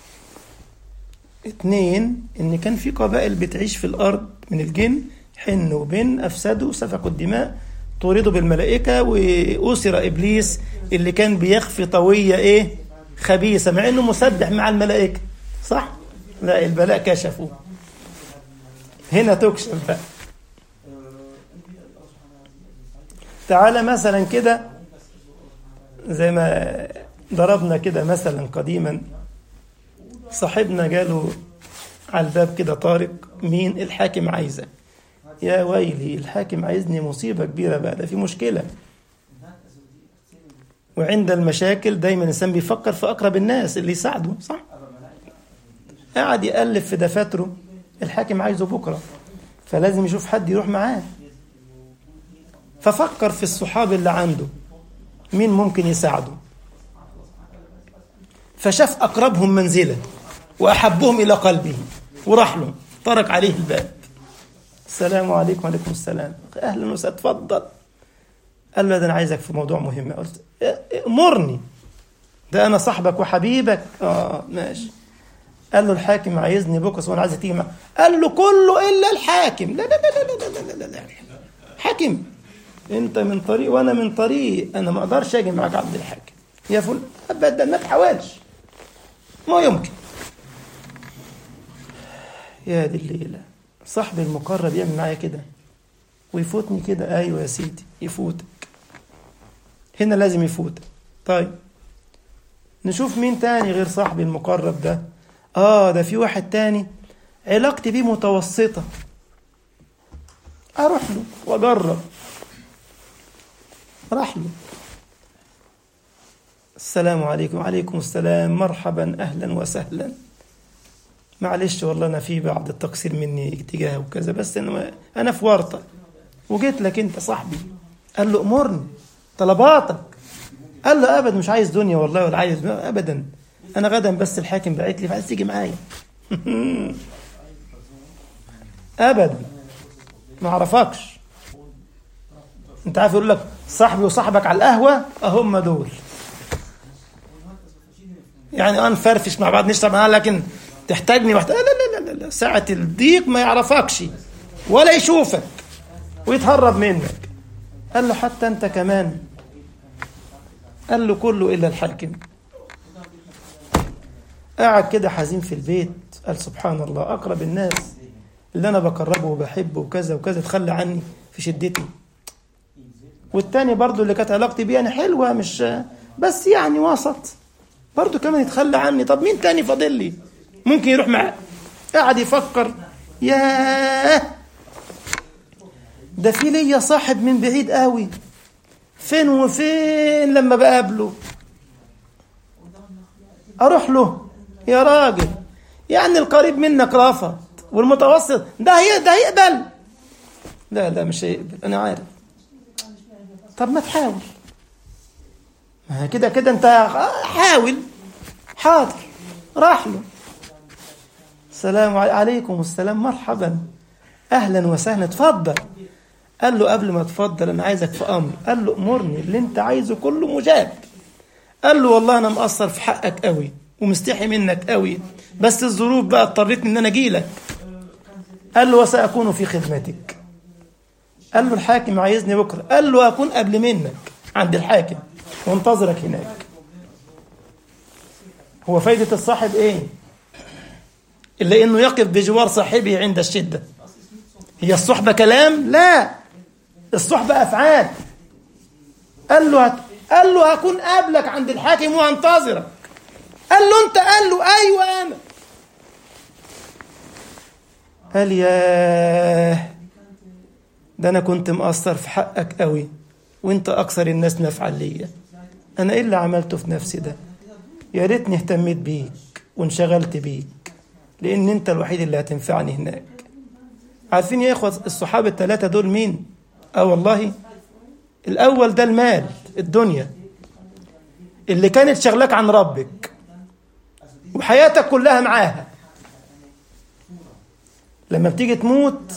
اتنين إن كان في قبائل بتعيش في الأرض من الجن حن وبن أفسدوا سفكوا الدماء طردوا بالملائكة وأسر إبليس اللي كان بيخفي طوية إيه خبيثة مع إنه مسبح مع الملائكة صح؟ لا البلاء كشفوا هنا تكشف بقى تعالى مثلا كده زي ما ضربنا كده مثلا قديما صاحبنا جاله على الباب كده طارق مين الحاكم عايزك يا ويلي الحاكم عايزني مصيبة كبيرة بقى ده في مشكلة وعند المشاكل دايما الإنسان بيفكر في أقرب الناس اللي يساعده صح قاعد يألف في دفاتره الحاكم عايزه بكرة فلازم يشوف حد يروح معاه ففكر في الصحاب اللي عنده مين ممكن يساعده فشاف أقربهم منزلا وأحبهم إلى قلبه وراح له طرق عليه الباب السلام عليكم وعليكم السلام أهلا وسهلا اتفضل قال له ده أنا عايزك في موضوع مهم قلت امرني ده أنا صاحبك وحبيبك آه ماشي قال له الحاكم عايزني بكره وانا عايز تيجي معاه قال له كله الا الحاكم لا لا لا لا لا لا لا, لا. حاكم انت من طريق وانا من طريق انا ما اقدرش اجي معاك عبد الحاكم يا فل ابدا ما تحاولش ما يمكن يا دي الليله صاحبي المقرب يعمل معايا كده ويفوتني كده ايوه يا سيدي يفوتك هنا لازم يفوتك طيب نشوف مين تاني غير صاحبي المقرب ده اه ده في واحد تاني علاقتي بيه متوسطة اروح له واجرب راح له السلام عليكم وعليكم السلام مرحبا اهلا وسهلا معلش والله انا في بعض التقصير مني اتجاهه وكذا بس انا انا في ورطه وجيت لك انت صاحبي قال له امرني طلباتك قال له ابدا مش عايز دنيا والله ولا عايز ابدا انا غدا بس الحاكم بعت لي فعايز تيجي معايا ابدا ما اعرفكش انت عارف يقول لك صاحبي وصاحبك على القهوه اهم دول يعني اه نفرفش مع بعض نشرب معاه لكن تحتاجني واحد لا لا لا لا ساعة الضيق ما يعرفكش ولا يشوفك ويتهرب منك قال له حتى انت كمان قال له كله الا الحاكم قاعد كده حزين في البيت قال سبحان الله اقرب الناس اللي انا بقربه وبحبه وكذا وكذا تخلى عني في شدتي والتاني برضو اللي كانت علاقتي بيه يعني حلوه مش بس يعني وسط برضو كمان يتخلى عني طب مين تاني فاضل لي ممكن يروح معاه قاعد يفكر ياه ده في ليا صاحب من بعيد قوي فين وفين لما بقابله اروح له يا راجل يعني القريب منك رفض والمتوسط ده هي ده هيقبل لا لا مش هيقبل انا عارف طب ما تحاول ما كده كده انت حاول حاضر راح له السلام عليكم السلام مرحبا اهلا وسهلا اتفضل قال له قبل ما تفضل انا عايزك في امر قال له امرني اللي انت عايزه كله مجاب قال له والله انا مقصر في حقك قوي ومستحي منك قوي بس الظروف بقى اضطرتني ان انا اجي لك قال له وساكون في خدمتك قال له الحاكم عايزني بكره قال له اكون قبل منك عند الحاكم وانتظرك هناك هو فايدة الصاحب ايه إلا إنه يقف بجوار صاحبه عند الشدة هي الصحبة كلام لا الصحبة أفعال قال له هت... قال له هكون قبلك عند الحاكم وهنتظرك قال له أنت قال له أيوة أنا قال ياه ده أنا كنت مقصر في حقك قوي وأنت أكثر الناس نفعا ليا أنا إيه اللي عملته في نفسي ده يا ريتني اهتميت بيك وانشغلت بيك لأن أنت الوحيد اللي هتنفعني هناك عارفين يا إخوة الصحابة الثلاثة دول مين؟ آه والله الأول ده المال الدنيا اللي كانت شغلك عن ربك وحياتك كلها معاها لما بتيجي تموت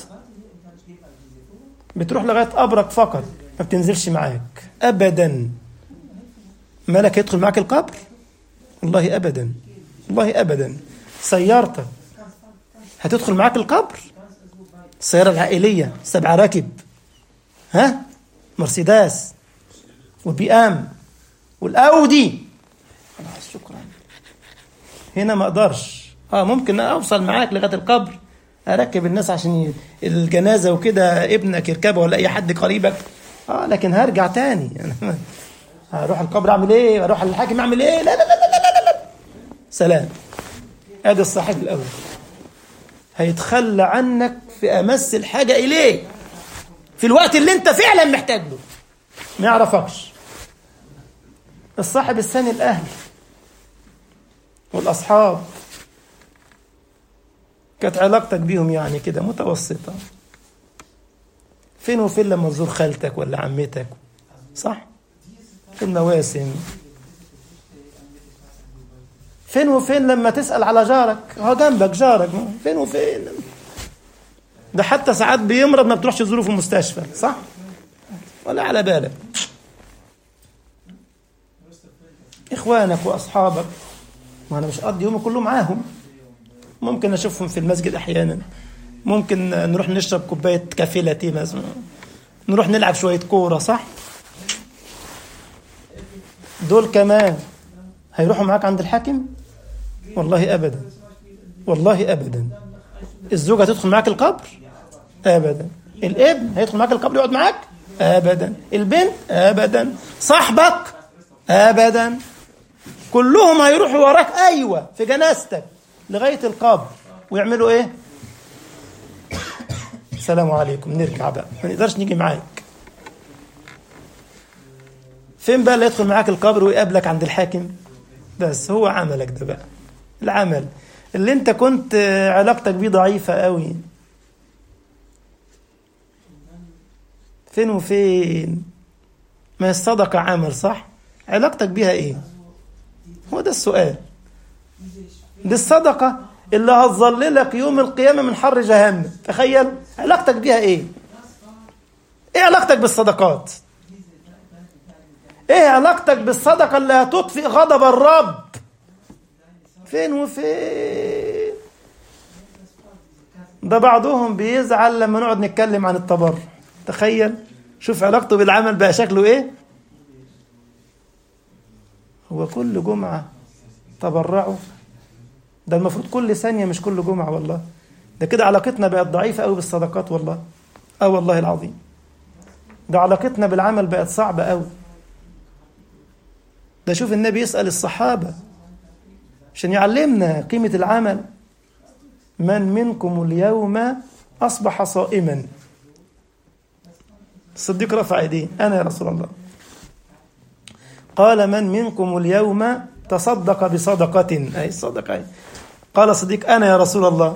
بتروح لغاية قبرك فقط ما بتنزلش معاك أبدا مالك يدخل معاك القبر والله أبدا والله أبدا سيارتك هتدخل معاك القبر السيارة العائلية سبع راكب ها مرسيدس والبي ام والاودي خلاص شكرا هنا ما اقدرش اه ممكن اوصل معاك لغايه القبر اركب الناس عشان الجنازه وكده ابنك يركبها ولا اي حد قريبك اه لكن هرجع تاني هروح القبر اعمل ايه اروح للحاكم اعمل ايه لا لا لا لا لا, لا. سلام ادي الصاحب الاول هيتخلى عنك في امس الحاجه اليه في الوقت اللي انت فعلا محتاج له ما يعرفكش الصاحب الثاني الاهل والاصحاب كانت علاقتك بيهم يعني كده متوسطه فين وفين لما تزور خالتك ولا عمتك صح في المواسم فين وفين لما تسأل على جارك هو جنبك جارك فين وفين ده حتى ساعات بيمرض ما بتروحش تزوره في المستشفى صح ولا على بالك اخوانك واصحابك ما انا مش قضي يومي كله معاهم ممكن اشوفهم في المسجد احيانا ممكن نروح نشرب كوبايه كافيه لاتيه مثلا نروح نلعب شويه كوره صح دول كمان هيروحوا معاك عند الحاكم والله ابدا والله ابدا الزوجه هتدخل معاك القبر ابدا الابن هيدخل معاك القبر يقعد معاك ابدا البنت ابدا صاحبك ابدا كلهم هيروحوا وراك ايوه في جنازتك لغايه القبر ويعملوا ايه السلام عليكم نرجع بقى ما نقدرش نيجي معاك فين بقى اللي يدخل معاك القبر ويقابلك عند الحاكم بس هو عملك ده بقى العمل اللي انت كنت علاقتك بيه ضعيفة قوي فين وفين ما هي الصدقة عمل صح علاقتك بيها ايه هو ده السؤال دي الصدقة اللي هتظللك يوم القيامة من حر جهنم تخيل علاقتك بيها ايه ايه علاقتك بالصدقات ايه علاقتك بالصدقة اللي هتطفئ غضب الرب فين وفين ده بعضهم بيزعل لما نقعد نتكلم عن التبرع تخيل شوف علاقته بالعمل بقى شكله ايه هو كل جمعة تبرعوا ده المفروض كل ثانية مش كل جمعة والله ده كده علاقتنا بقت ضعيفة قوي بالصدقات والله اه والله العظيم ده علاقتنا بالعمل بقت صعبة قوي ده شوف النبي يسأل الصحابة عشان يعلمنا قيمة العمل من منكم اليوم أصبح صائما الصديق رفع يديه أنا يا رسول الله قال من منكم اليوم تصدق بصدقة أي الصدقة قال الصديق أنا يا رسول الله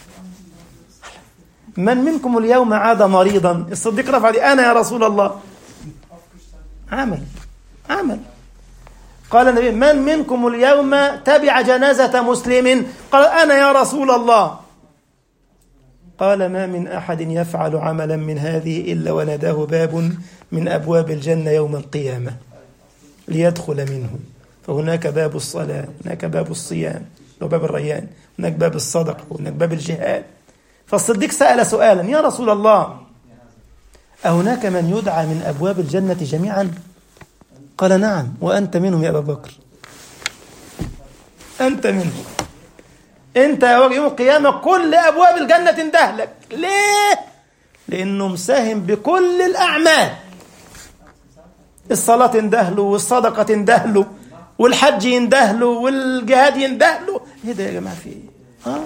من منكم اليوم عاد مريضا الصديق رفع يديه أنا يا رسول الله عمل عمل قال النبي من منكم اليوم تبع جنازة مسلم قال أنا يا رسول الله قال ما من أحد يفعل عملا من هذه إلا وناداه باب من أبواب الجنة يوم القيامة ليدخل منه فهناك باب الصلاة هناك باب الصيام وباب الريان هناك باب الصدقة وهناك باب الجهاد فالصديق سأل سؤالا يا رسول الله أهناك من يدعى من أبواب الجنة جميعا قال نعم وأنت منهم يا أبا بكر أنت منهم أنت يوم القيامة كل أبواب الجنة تندهلك ليه؟ لأنه مساهم بكل الأعمال الصلاة تندهله والصدقة تندهله والحج يندهله والجهاد يندهله ايه ده يا جماعة في ايه؟ اه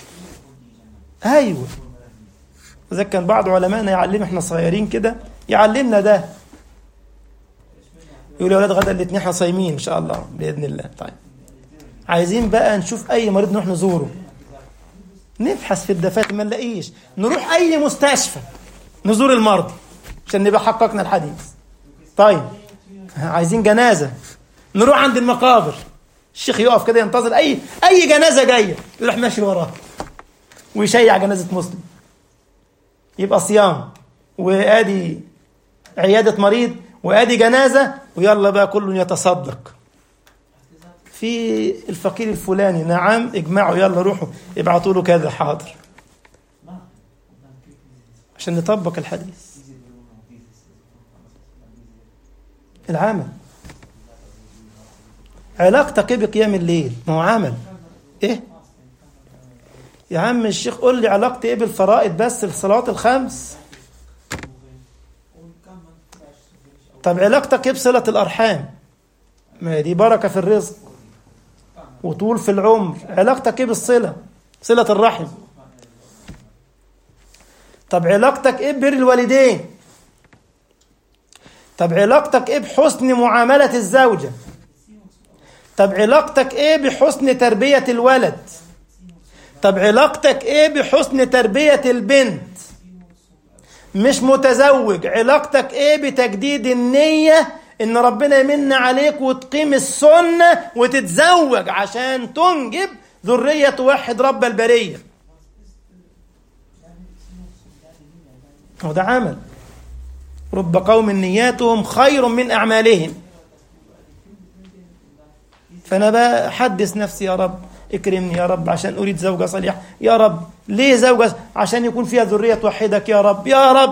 ايوه إذا كان بعض علمائنا يعلم احنا صغيرين كده يعلمنا ده يقول يا ولاد غدا الاثنين احنا صايمين ان شاء الله باذن الله طيب عايزين بقى نشوف اي مريض نروح نزوره نبحث في الدفاتر ما نلاقيش نروح اي مستشفى نزور المرضى عشان نبقى حققنا الحديث طيب عايزين جنازه نروح عند المقابر الشيخ يقف كده ينتظر اي اي جنازه جايه يروح ماشي وراها ويشيع جنازه مسلم يبقى صيام وادي عياده مريض وادي جنازه ويلا بقى كل يتصدق في الفقير الفلاني نعم اجمعوا يلا روحوا ابعتوا له كذا حاضر عشان نطبق الحديث العمل علاقتك ايه بقيام الليل ما هو عمل ايه يا عم الشيخ قول لي علاقتي ايه بالفرائض بس الصلوات الخمس طب علاقتك ايه بصلة الأرحام ما دي بركة في الرزق وطول في العمر علاقتك ايه بالصلة صلة الرحم طب علاقتك ايه ببر الوالدين طب علاقتك ايه بحسن معاملة الزوجة طب علاقتك ايه بحسن تربية الولد طب علاقتك ايه بحسن تربية البنت مش متزوج علاقتك ايه بتجديد النية ان ربنا يمن عليك وتقيم السنة وتتزوج عشان تنجب ذرية توحد رب البرية هو ده عمل رب قوم نياتهم خير من أعمالهم فأنا بحدث نفسي يا رب اكرمني يا رب عشان أريد زوجة صالحة يا رب ليه زوجة عشان يكون فيها ذرية توحدك يا رب يا رب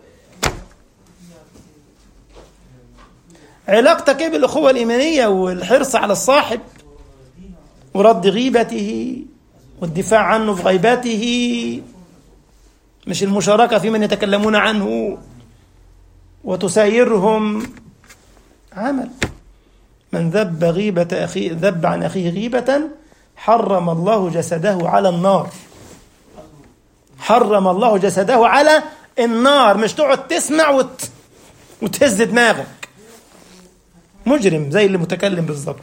علاقتك ايه بالأخوة الإيمانية والحرص على الصاحب ورد غيبته والدفاع عنه في غيبته مش المشاركة في من يتكلمون عنه وتسايرهم عمل من ذب غيبة أخيه ذب عن أخيه غيبة حرم الله جسده على النار حرم الله جسده على النار مش تقعد تسمع وت... وتهز دماغك مجرم زي اللي متكلم بالظبط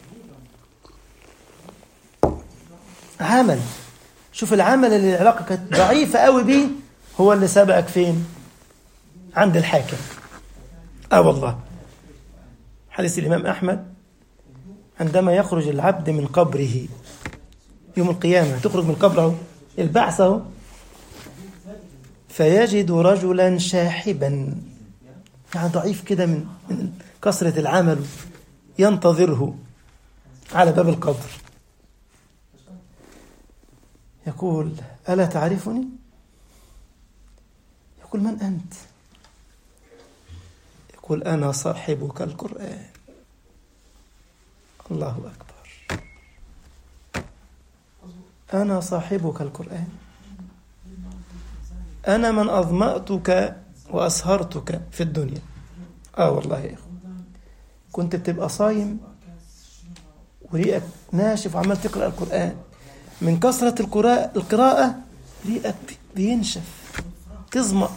عمل شوف العمل اللي العلاقة كانت ضعيفة قوي بيه هو اللي سبقك فين عند الحاكم اه والله حديث الإمام أحمد عندما يخرج العبد من قبره يوم القيامة تخرج من قبره البعث اهو فيجد رجلا شاحبا يعني ضعيف كده من, من كثرة العمل ينتظره على باب القبر يقول ألا تعرفني؟ يقول من أنت؟ يقول أنا صاحبك القرآن الله أكبر أنا صاحبك القرآن أنا من أظمأتك وأسهرتك في الدنيا آه والله يا إخوة كنت بتبقى صايم وريقك ناشف وعمال تقرأ القرآن من كثرة القراءة, القراءة ريقك بينشف تظمأ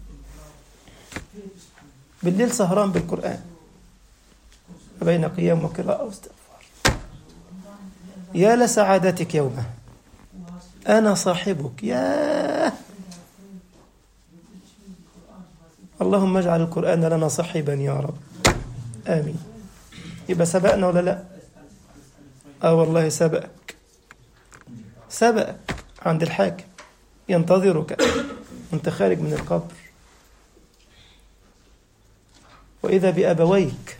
بالليل سهران بالقرآن بين قيام وقراءة واستغفار يا لسعادتك يومه أنا صاحبك يا اللهم اجعل القرآن لنا صحبا يا رب آمين يبقى سبقنا ولا لا آه والله سبقك سبقك عند الحاكم ينتظرك وانت خارج من القبر وإذا بأبويك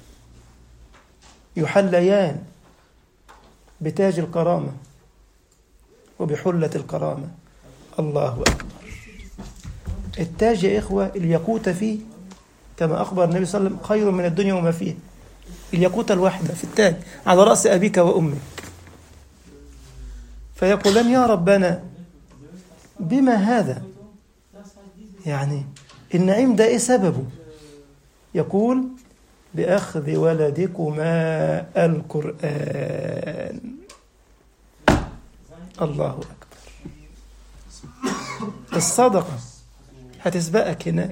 يحليان بتاج الكرامة وبحلة الكرامة الله أكبر التاج يا إخوة الياقوت فيه كما أخبر النبي صلى الله عليه وسلم خير من الدنيا وما فيها الياقوت الواحدة في التاج على رأس أبيك وأمك فيقولان يا ربنا بما هذا يعني النعيم ده إيه سببه يقول بأخذ ولدكما القرآن الله أكبر الصدقة هتسبقك هناك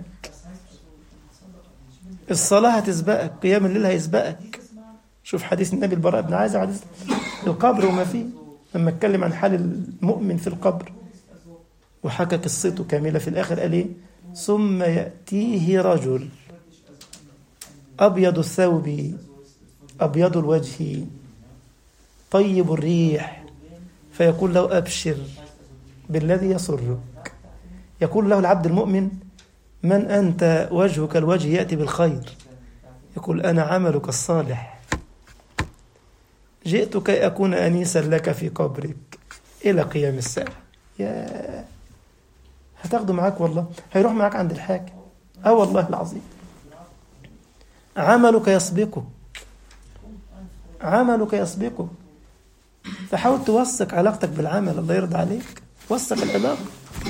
الصلاة هتسبقك قيام الليل هيسبقك شوف حديث النبي البراء بن عازب حديث القبر وما فيه لما اتكلم عن حال المؤمن في القبر وحكى قصته كاملة في الآخر قال إيه ثم يأتيه رجل أبيض الثوب أبيض الوجه طيب الريح فيقول له أبشر بالذي يسرك يقول له العبد المؤمن من أنت وجهك الوجه يأتي بالخير يقول أنا عملك الصالح جئت كي أكون أنيسا لك في قبرك إلى قيام الساعة يا هتاخده معاك والله هيروح معاك عند الحاكم اه والله العظيم عملك يسبقك عملك يسبقك فحاول توثق علاقتك بالعمل الله يرضى عليك وثق العلاقة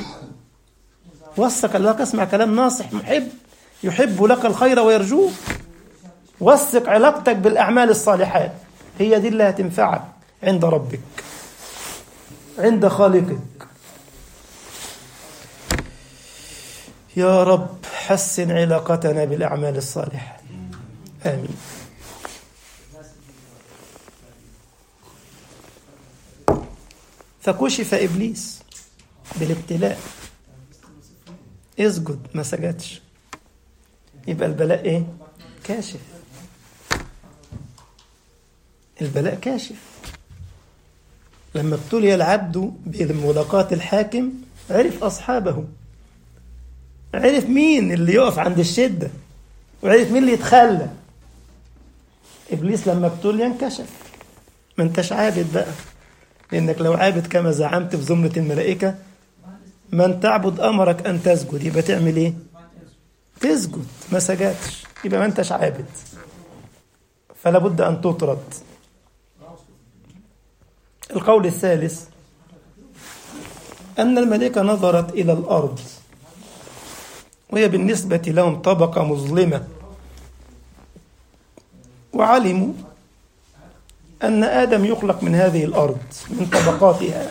وثق العلاقة اسمع كلام ناصح محب يحب لك الخير ويرجوه وثق علاقتك بالأعمال الصالحات هي دي اللي هتنفعك عند ربك عند خالقك يا رب حسن علاقتنا بالأعمال الصالحة آمين فكشف إبليس بالابتلاء اسجد ما سجدش يبقى البلاء ايه كاشف البلاء كاشف لما ابتلي العبد بملاقاة الحاكم عرف أصحابه عرف مين اللي يقف عند الشدة وعرف مين اللي يتخلى إبليس لما ابتلي انكشف ما انتش عابد بقى لأنك لو عابد كما زعمت في زمرة الملائكة من تعبد أمرك أن تسجد يبقى تعمل إيه؟ تسجد ما سجدتش يبقى ما أنتش عابد فلا بد أن تطرد القول الثالث أن الملائكة نظرت إلى الأرض وهي بالنسبة لهم طبقة مظلمة وعلموا أن آدم يخلق من هذه الأرض من طبقاتها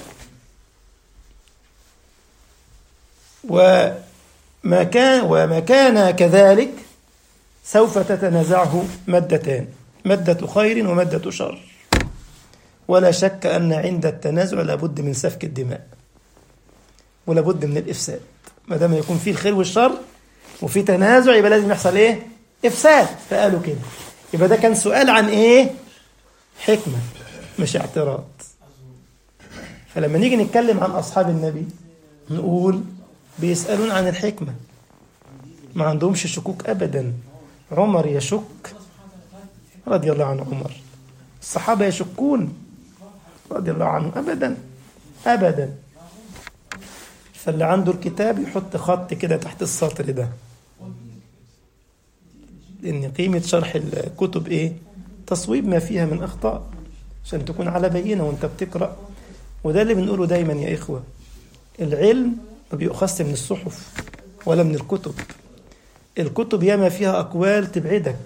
وما كان وما كان كذلك سوف تتنازعه مادتان مادة خير ومادة شر ولا شك أن عند التنازع لابد من سفك الدماء ولابد من الإفساد ما دام يكون فيه الخير والشر وفي تنازع يبقى لازم يحصل إيه؟ إفساد فقالوا كده يبقى ده كان سؤال عن إيه؟ حكمة مش اعتراض فلما نيجي نتكلم عن أصحاب النبي نقول بيسألون عن الحكمة ما عندهمش شكوك أبدا عمر يشك رضي الله عن عمر الصحابة يشكون رضي الله عنه أبدا أبدا فاللي عنده الكتاب يحط خط كده تحت السطر ده لأن قيمة شرح الكتب إيه تصويب ما فيها من أخطاء عشان تكون على بينة وانت بتقرأ وده اللي بنقوله دايما يا إخوة العلم ما بيؤخذش من الصحف ولا من الكتب الكتب ياما فيها أقوال تبعدك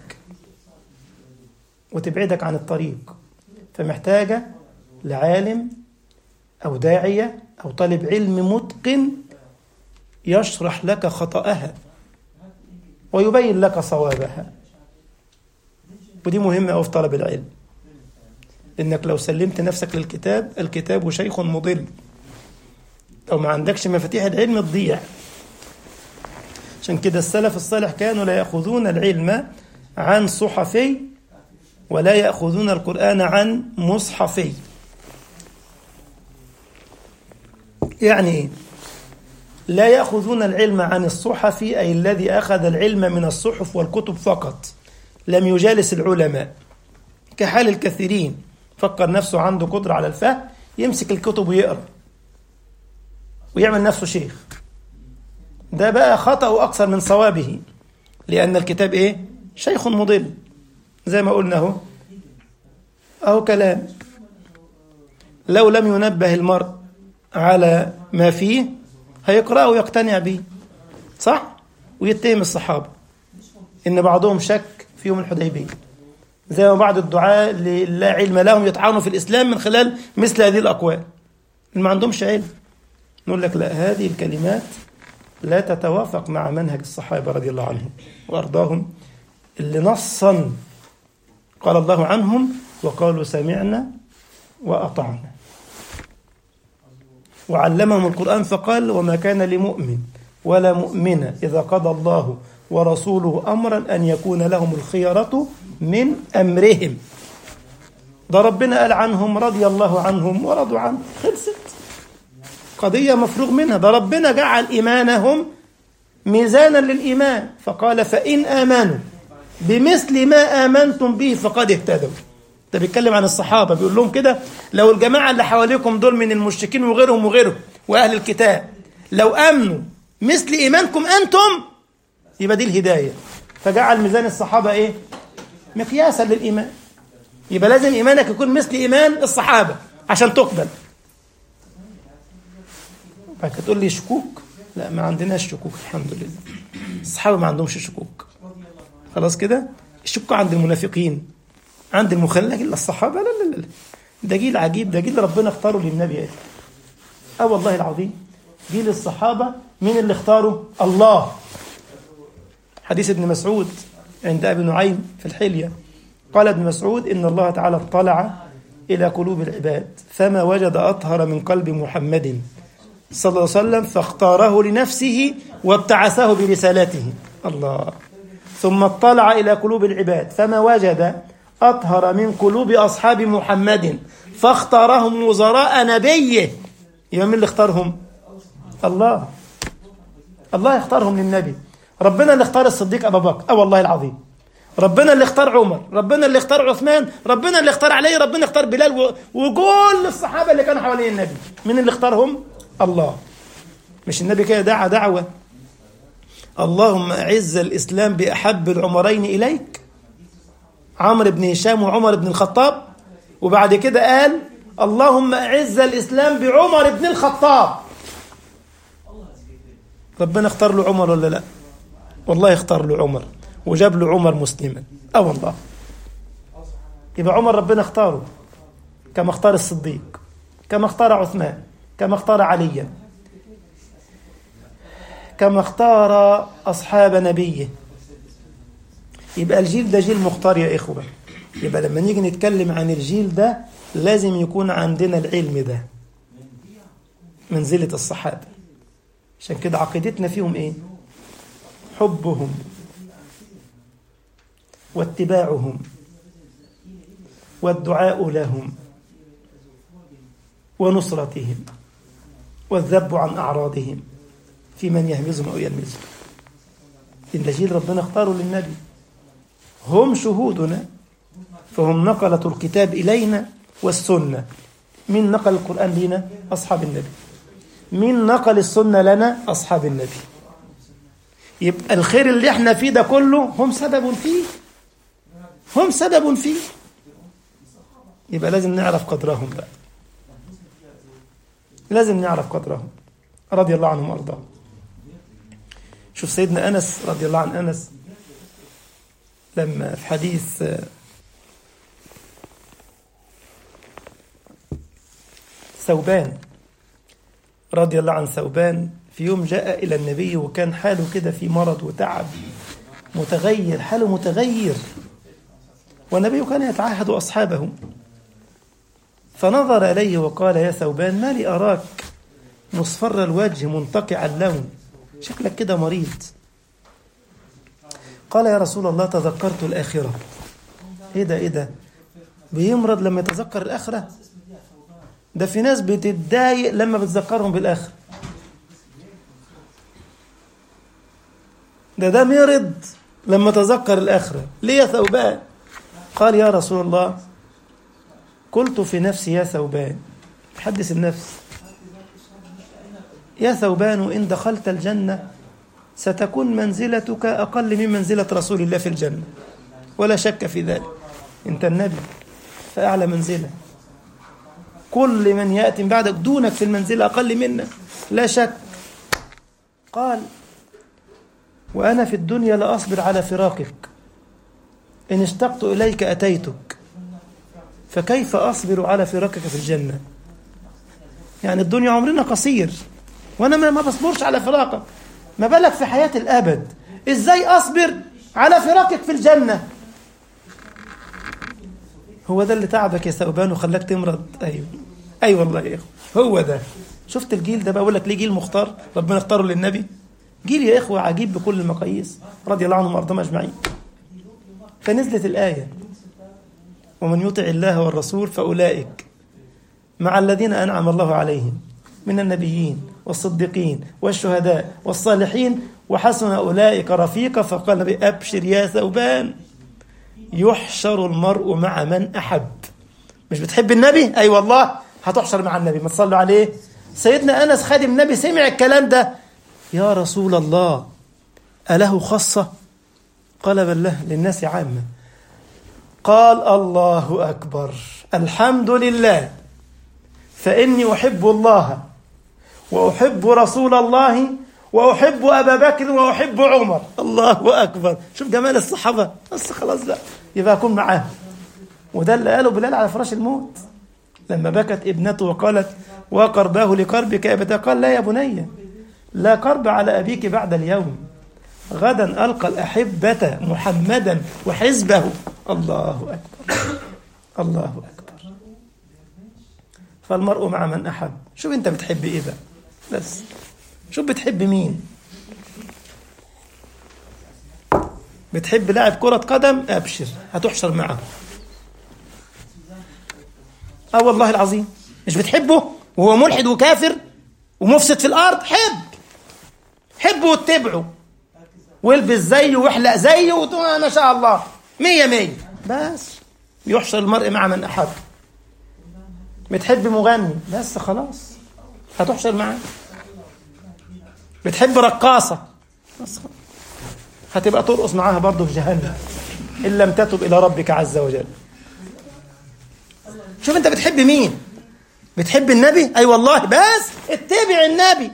وتبعدك عن الطريق فمحتاجة لعالم أو داعية أو طالب علم متقن يشرح لك خطأها ويبين لك صوابها ودي مهمة أوي في طلب العلم إنك لو سلمت نفسك للكتاب الكتاب شيخ مضل لو ما عندكش مفاتيح العلم تضيع عشان كده السلف الصالح كانوا لا يأخذون العلم عن صحفي ولا يأخذون القرآن عن مصحفي يعني إيه؟ لا يأخذون العلم عن الصحف أي الذي أخذ العلم من الصحف والكتب فقط لم يجالس العلماء كحال الكثيرين فكر نفسه عنده قدرة على الفهم يمسك الكتب ويقرأ ويعمل نفسه شيخ ده بقى خطأ أكثر من صوابه لأن الكتاب إيه؟ شيخ مضل زي ما قلنا أهو أهو كلام لو لم ينبه المرء على ما فيه هيقرأه ويقتنع به صح؟ ويتهم الصحابة إن بعضهم شك في يوم الحديبية زي ما بعض الدعاء اللي لا علم لهم يطعنوا في الإسلام من خلال مثل هذه الأقوال اللي ما عندهمش علم نقول لك لا هذه الكلمات لا تتوافق مع منهج الصحابة رضي الله عنهم وأرضاهم اللي نصا قال الله عنهم وقالوا سمعنا وأطعنا وعلمهم القرآن فقال وما كان لمؤمن ولا مؤمنة إذا قضى الله ورسوله أمرا أن يكون لهم الخيرة من أمرهم ده ربنا قال عنهم رضي الله عنهم ورضوا عنه خلصت قضية مفروغ منها ده ربنا جعل إيمانهم ميزانا للإيمان فقال فإن آمنوا بمثل ما آمنتم به فقد اهتدوا ده بيتكلم عن الصحابة بيقول لهم كده لو الجماعة اللي حواليكم دول من المشركين وغيرهم وغيرهم وأهل الكتاب لو آمنوا مثل إيمانكم أنتم يبقى دي الهداية فجعل ميزان الصحابة إيه مقياسا للإيمان يبقى لازم إيمانك يكون مثل إيمان الصحابة عشان تقبل بعد تقول لي شكوك لا ما عندناش شكوك الحمد لله الصحابة ما عندهمش شكوك خلاص كده الشك عند المنافقين عند المخلق الا الصحابه لا لا لا ده جيل عجيب ده جيل ربنا اختاره للنبي ايه اه والله العظيم جيل الصحابه مين اللي اختاره الله حديث ابن مسعود عند ابي نعيم في الحليه قال ابن مسعود ان الله تعالى اطلع الى قلوب العباد فما وجد اطهر من قلب محمد صلى الله عليه وسلم فاختاره لنفسه وابتعثه برسالته الله ثم اطلع الى قلوب العباد فما وجد أطهر من قلوب أصحاب محمد فاختارهم وزراء نبيه يبقى مين اللي اختارهم؟ الله الله يختارهم للنبي ربنا اللي اختار الصديق أبا بكر أه والله العظيم ربنا اللي اختار عمر ربنا اللي اختار عثمان ربنا اللي اختار علي ربنا اختار بلال وكل الصحابة اللي كانوا حوالين النبي مين اللي اختارهم؟ الله مش النبي كده دعا دعوة اللهم أعز الإسلام بأحب العمرين إليك عمرو بن هشام وعمر بن الخطاب وبعد كده قال اللهم أعز الإسلام بعمر بن الخطاب ربنا اختار له عمر ولا لا والله اختار له عمر وجاب له عمر مسلما اه والله يبقى عمر ربنا اختاره كما اختار الصديق كما اختار عثمان كما اختار عليا كما اختار أصحاب نبيه يبقى الجيل ده جيل مختار يا إخوة يبقى لما نيجي نتكلم عن الجيل ده لازم يكون عندنا العلم ده منزلة الصحابة عشان كده عقيدتنا فيهم ايه حبهم واتباعهم والدعاء لهم ونصرتهم والذب عن أعراضهم في من يهمزهم أو يلمزهم إن جيل ربنا اختاروا للنبي هم شهودنا فهم نقلة الكتاب إلينا والسنة من نقل القرآن لنا أصحاب النبي من نقل السنة لنا أصحاب النبي يبقى الخير اللي احنا فيه ده كله هم سبب فيه هم سبب فيه يبقى لازم نعرف قدرهم بقى لازم نعرف قدرهم رضي الله عنهم وارضاهم شوف سيدنا انس رضي الله عن انس لما في حديث ثوبان رضي الله عن ثوبان في يوم جاء إلى النبي وكان حاله كده في مرض وتعب متغير حاله متغير والنبي كان يتعهد أصحابه فنظر إليه وقال يا ثوبان ما لي أراك مصفر الوجه منتقع اللون شكلك كده مريض قال يا رسول الله تذكرت الآخرة إيه ده إيه ده بيمرض لما يتذكر الآخرة ده في ناس بتتضايق لما بتذكرهم بالآخرة ده ده مرض لما تذكر الآخرة ليه يا ثوبان قال يا رسول الله قلت في نفسي يا ثوبان حدث النفس يا ثوبان إن دخلت الجنة ستكون منزلتك أقل من منزلة رسول الله في الجنة ولا شك في ذلك أنت النبي فأعلى منزلة كل من يأتي بعدك دونك في المنزلة أقل منك لا شك قال وأنا في الدنيا لأصبر على فراقك إن اشتقت إليك أتيتك فكيف أصبر على فراقك في الجنة يعني الدنيا عمرنا قصير وأنا ما بصبرش على فراقك ما بالك في حياة الأبد إزاي أصبر على فراقك في الجنة هو ده اللي تعبك يا ثوبان وخلاك تمرض أيوه أي أيوة والله يا إخوة هو ده شفت الجيل ده بقول لك ليه جيل مختار ربنا اختاره للنبي جيل يا إخوة عجيب بكل المقاييس رضي الله عنهم وأرضاهم أجمعين فنزلت الآية ومن يطع الله والرسول فأولئك مع الذين أنعم الله عليهم من النبيين والصديقين والشهداء والصالحين وحسن أولئك رفيقا فقال النبي أبشر يا ثوبان يحشر المرء مع من أحب مش بتحب النبي أي أيوة والله هتحشر مع النبي ما تصلوا عليه سيدنا أنس خادم النبي سمع الكلام ده يا رسول الله أله خاصة قال بل له للناس عامة قال الله أكبر الحمد لله فإني أحب الله وأحب رسول الله وأحب أبا بكر وأحب عمر الله أكبر شوف جمال الصحابة بس خلاص بقى يبقى أكون معاهم وده اللي قاله بلال على فراش الموت لما بكت ابنته وقالت وقرباه لقربك يا أبتا قال لا يا بني لا قرب على أبيك بعد اليوم غدا ألقى الأحبة محمدا وحزبه الله أكبر الله أكبر فالمرء مع من أحب شوف أنت بتحب إيه بقى بس شوف بتحب مين بتحب لاعب كرة قدم أبشر هتحشر معه اه والله العظيم مش بتحبه وهو ملحد وكافر ومفسد في الارض حب حبه واتبعه والبس زيه واحلق زيه ما شاء الله مية مية بس يحشر المرء مع من أحب بتحب مغني بس خلاص هتحشر معاه بتحب رقاصة بس خلاص. هتبقى ترقص معاها برضه في جهنم إن لم تتب إلى ربك عز وجل شوف أنت بتحب مين بتحب النبي أي أيوة والله بس اتبع النبي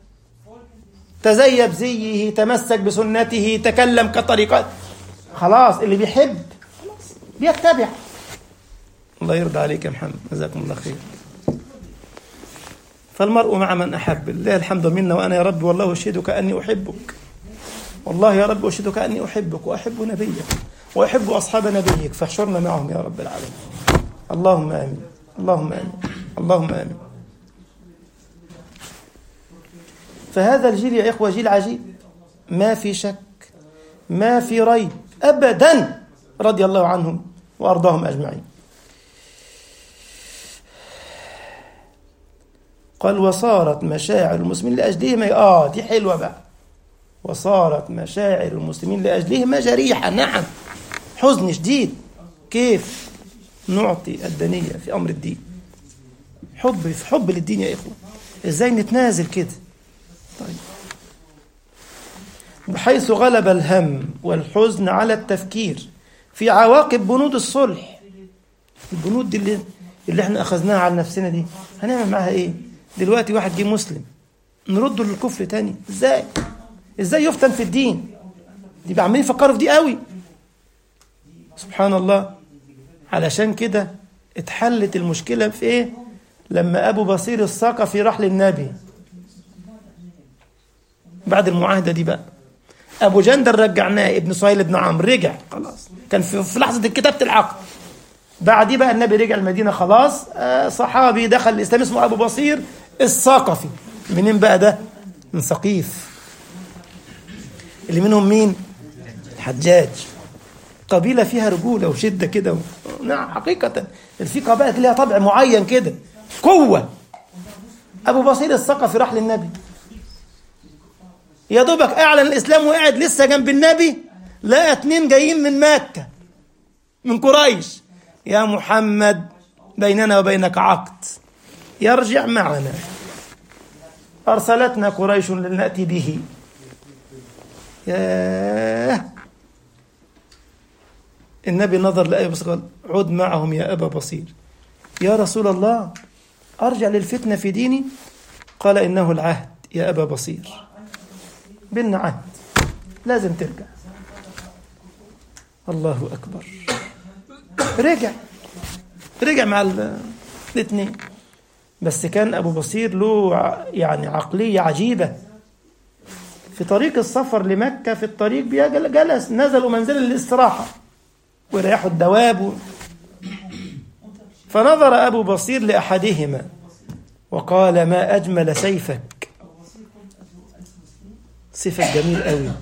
تزي بزيه تمسك بسنته تكلم كطريقات خلاص اللي بيحب خلاص بيتبع الله يرضى عليك يا محمد جزاكم الله خير فالمرء مع من أحب لله الحمد منا وأنا يا رب والله أشهدك أني أحبك والله يا رب أشهدك أني أحبك وأحب نبيك وأحب أصحاب نبيك فاحشرنا معهم يا رب العالمين اللهم آمين اللهم آمين اللهم آمين فهذا الجيل يا إخوة جيل عجيب ما في شك ما في ريب أبدا رضي الله عنهم وأرضاهم أجمعين قال وصارت مشاعر المسلمين لأجلهم آه دي حلوة بقى وصارت مشاعر المسلمين لأجلهما جريحة نعم حزن شديد كيف نعطي الدنية في أمر الدين حب في حب للدين يا إخوة إزاي نتنازل كده طيب بحيث غلب الهم والحزن على التفكير في عواقب بنود الصلح البنود دي اللي, اللي احنا أخذناها على نفسنا دي هنعمل معاها إيه دلوقتي واحد جه مسلم نرده للكفر تاني ازاي ازاي يفتن في الدين دي بقى عمالين يفكروا في دي قوي سبحان الله علشان كده اتحلت المشكلة في ايه لما ابو بصير الثقفي راح للنبي بعد المعاهدة دي بقى ابو جندل رجعناه ابن سهيل بن عمرو رجع خلاص كان في, في لحظة كتابة العقد بعديه بقى النبي رجع المدينة خلاص آه صحابي دخل الإسلام اسمه أبو بصير الثقفي منين بقى ده من ثقيف اللي منهم مين الحجاج قبيلة فيها رجولة وشدة كده و... نعم حقيقة في قبائل لها طبع معين كده قوة أبو بصير الثقفي راح للنبي يا دوبك أعلن الإسلام وقعد لسه جنب النبي لقى اتنين جايين من مكة من قريش يا محمد بيننا وبينك عقد يرجع معنا أرسلتنا قريش لنأتي به ياه النبي نظر لأبي بصير قال عد معهم يا أبا بصير يا رسول الله أرجع للفتنة في ديني قال إنه العهد يا أبا بصير بيننا عهد لازم ترجع الله أكبر رجع رجع مع الاثنين بس كان أبو بصير له يعني عقلية عجيبة في طريق السفر لمكة في الطريق جلس نزلوا منزل الاستراحة وريحوا الدواب و... فنظر أبو بصير لأحدهما وقال ما أجمل سيفك سيفك جميل قوي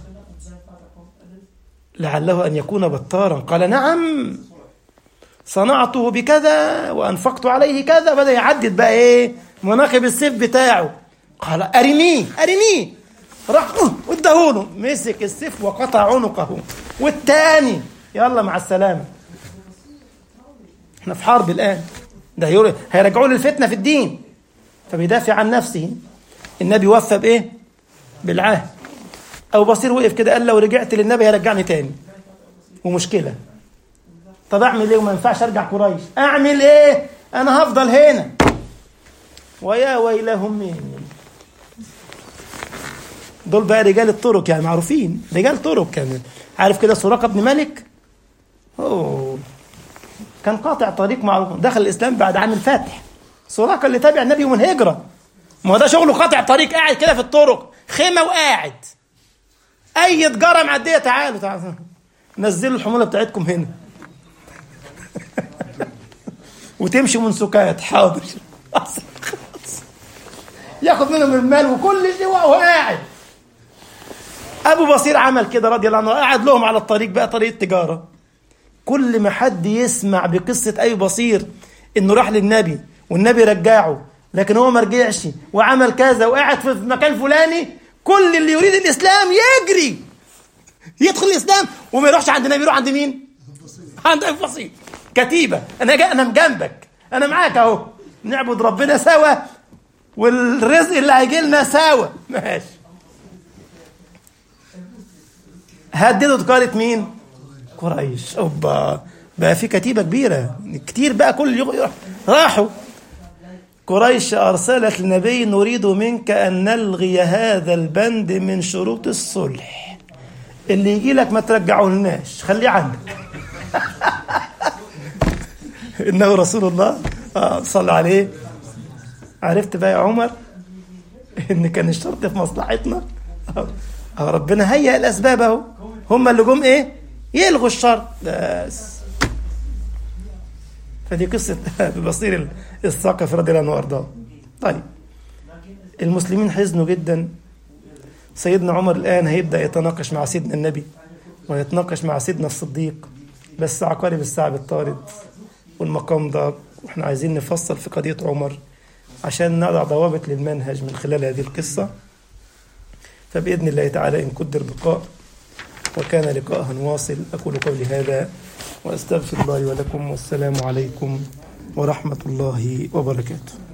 لعله أن يكون بطارا قال نعم صنعته بكذا وأنفقت عليه كذا بدأ يعدد بقى إيه مناقب السيف بتاعه قال أرنيه أرنيه راح اداهوله مسك السيف وقطع عنقه والتاني يلا مع السلامة احنا في حرب الآن ده يقول هيرجعوا للفتنة في الدين فبيدافع عن نفسه النبي وفى بإيه بالعهد أبو بصير وقف كده قال لو رجعت للنبي هيرجعني تاني ومشكلة طب أعمل إيه وما ينفعش أرجع قريش أعمل إيه أنا هفضل هنا ويا ويلهم مني دول بقى رجال الطرق يعني معروفين رجال طرق كمان عارف كده سراقة بن مالك أوه. كان قاطع طريق معروف دخل الإسلام بعد عام الفتح سراقة اللي تابع النبي يوم الهجرة ما هو ده شغله قاطع طريق قاعد كده في الطرق خيمة وقاعد أي تجارة معدية تعالوا تعالوا نزلوا الحمولة بتاعتكم هنا وتمشي من سكات حاضر ياخد منهم المال وكل شيء وهو قاعد ابو بصير عمل كده رضي الله عنه قعد لهم على الطريق بقى طريق التجاره كل ما حد يسمع بقصه ابي بصير انه راح للنبي والنبي رجعه لكن هو ما رجعش وعمل كذا وقعد في مكان فلاني كل اللي يريد الاسلام يجري يدخل الاسلام وما يروحش عند النبي يروح عند مين؟ عند ابي بصير كتيبه انا جاي انا جنبك انا معاك اهو نعبد ربنا سوا والرزق اللي هيجي لنا سوا ماشي هددوا تجارة مين؟ قريش اوبا بقى في كتيبة كبيرة كتير بقى كل يوم راحوا قريش أرسلت للنبي نريد منك أن نلغي هذا البند من شروط الصلح اللي يجي لك ما ترجعه لناش خليه عندك إنه رسول الله آه صلى عليه عرفت بقى يا عمر إن كان الشرط في مصلحتنا آه آه، ربنا هيئ الأسباب أهو هم اللي جم إيه يلغوا الشرط بس فدي قصة بصير الثقفي رضي الله عنه وأرضاه طيب المسلمين حزنوا جدا سيدنا عمر الآن هيبدأ يتناقش مع سيدنا النبي ويتناقش مع سيدنا الصديق بس عقارب الساعة بالطارد والمقام ضاق واحنا عايزين نفصل في قضية عمر عشان نضع ضوابط للمنهج من خلال هذه القصة فبإذن الله تعالى إن قدر بقاء وكان لقاء واصل أقول قولي هذا وأستغفر الله ولكم والسلام عليكم ورحمة الله وبركاته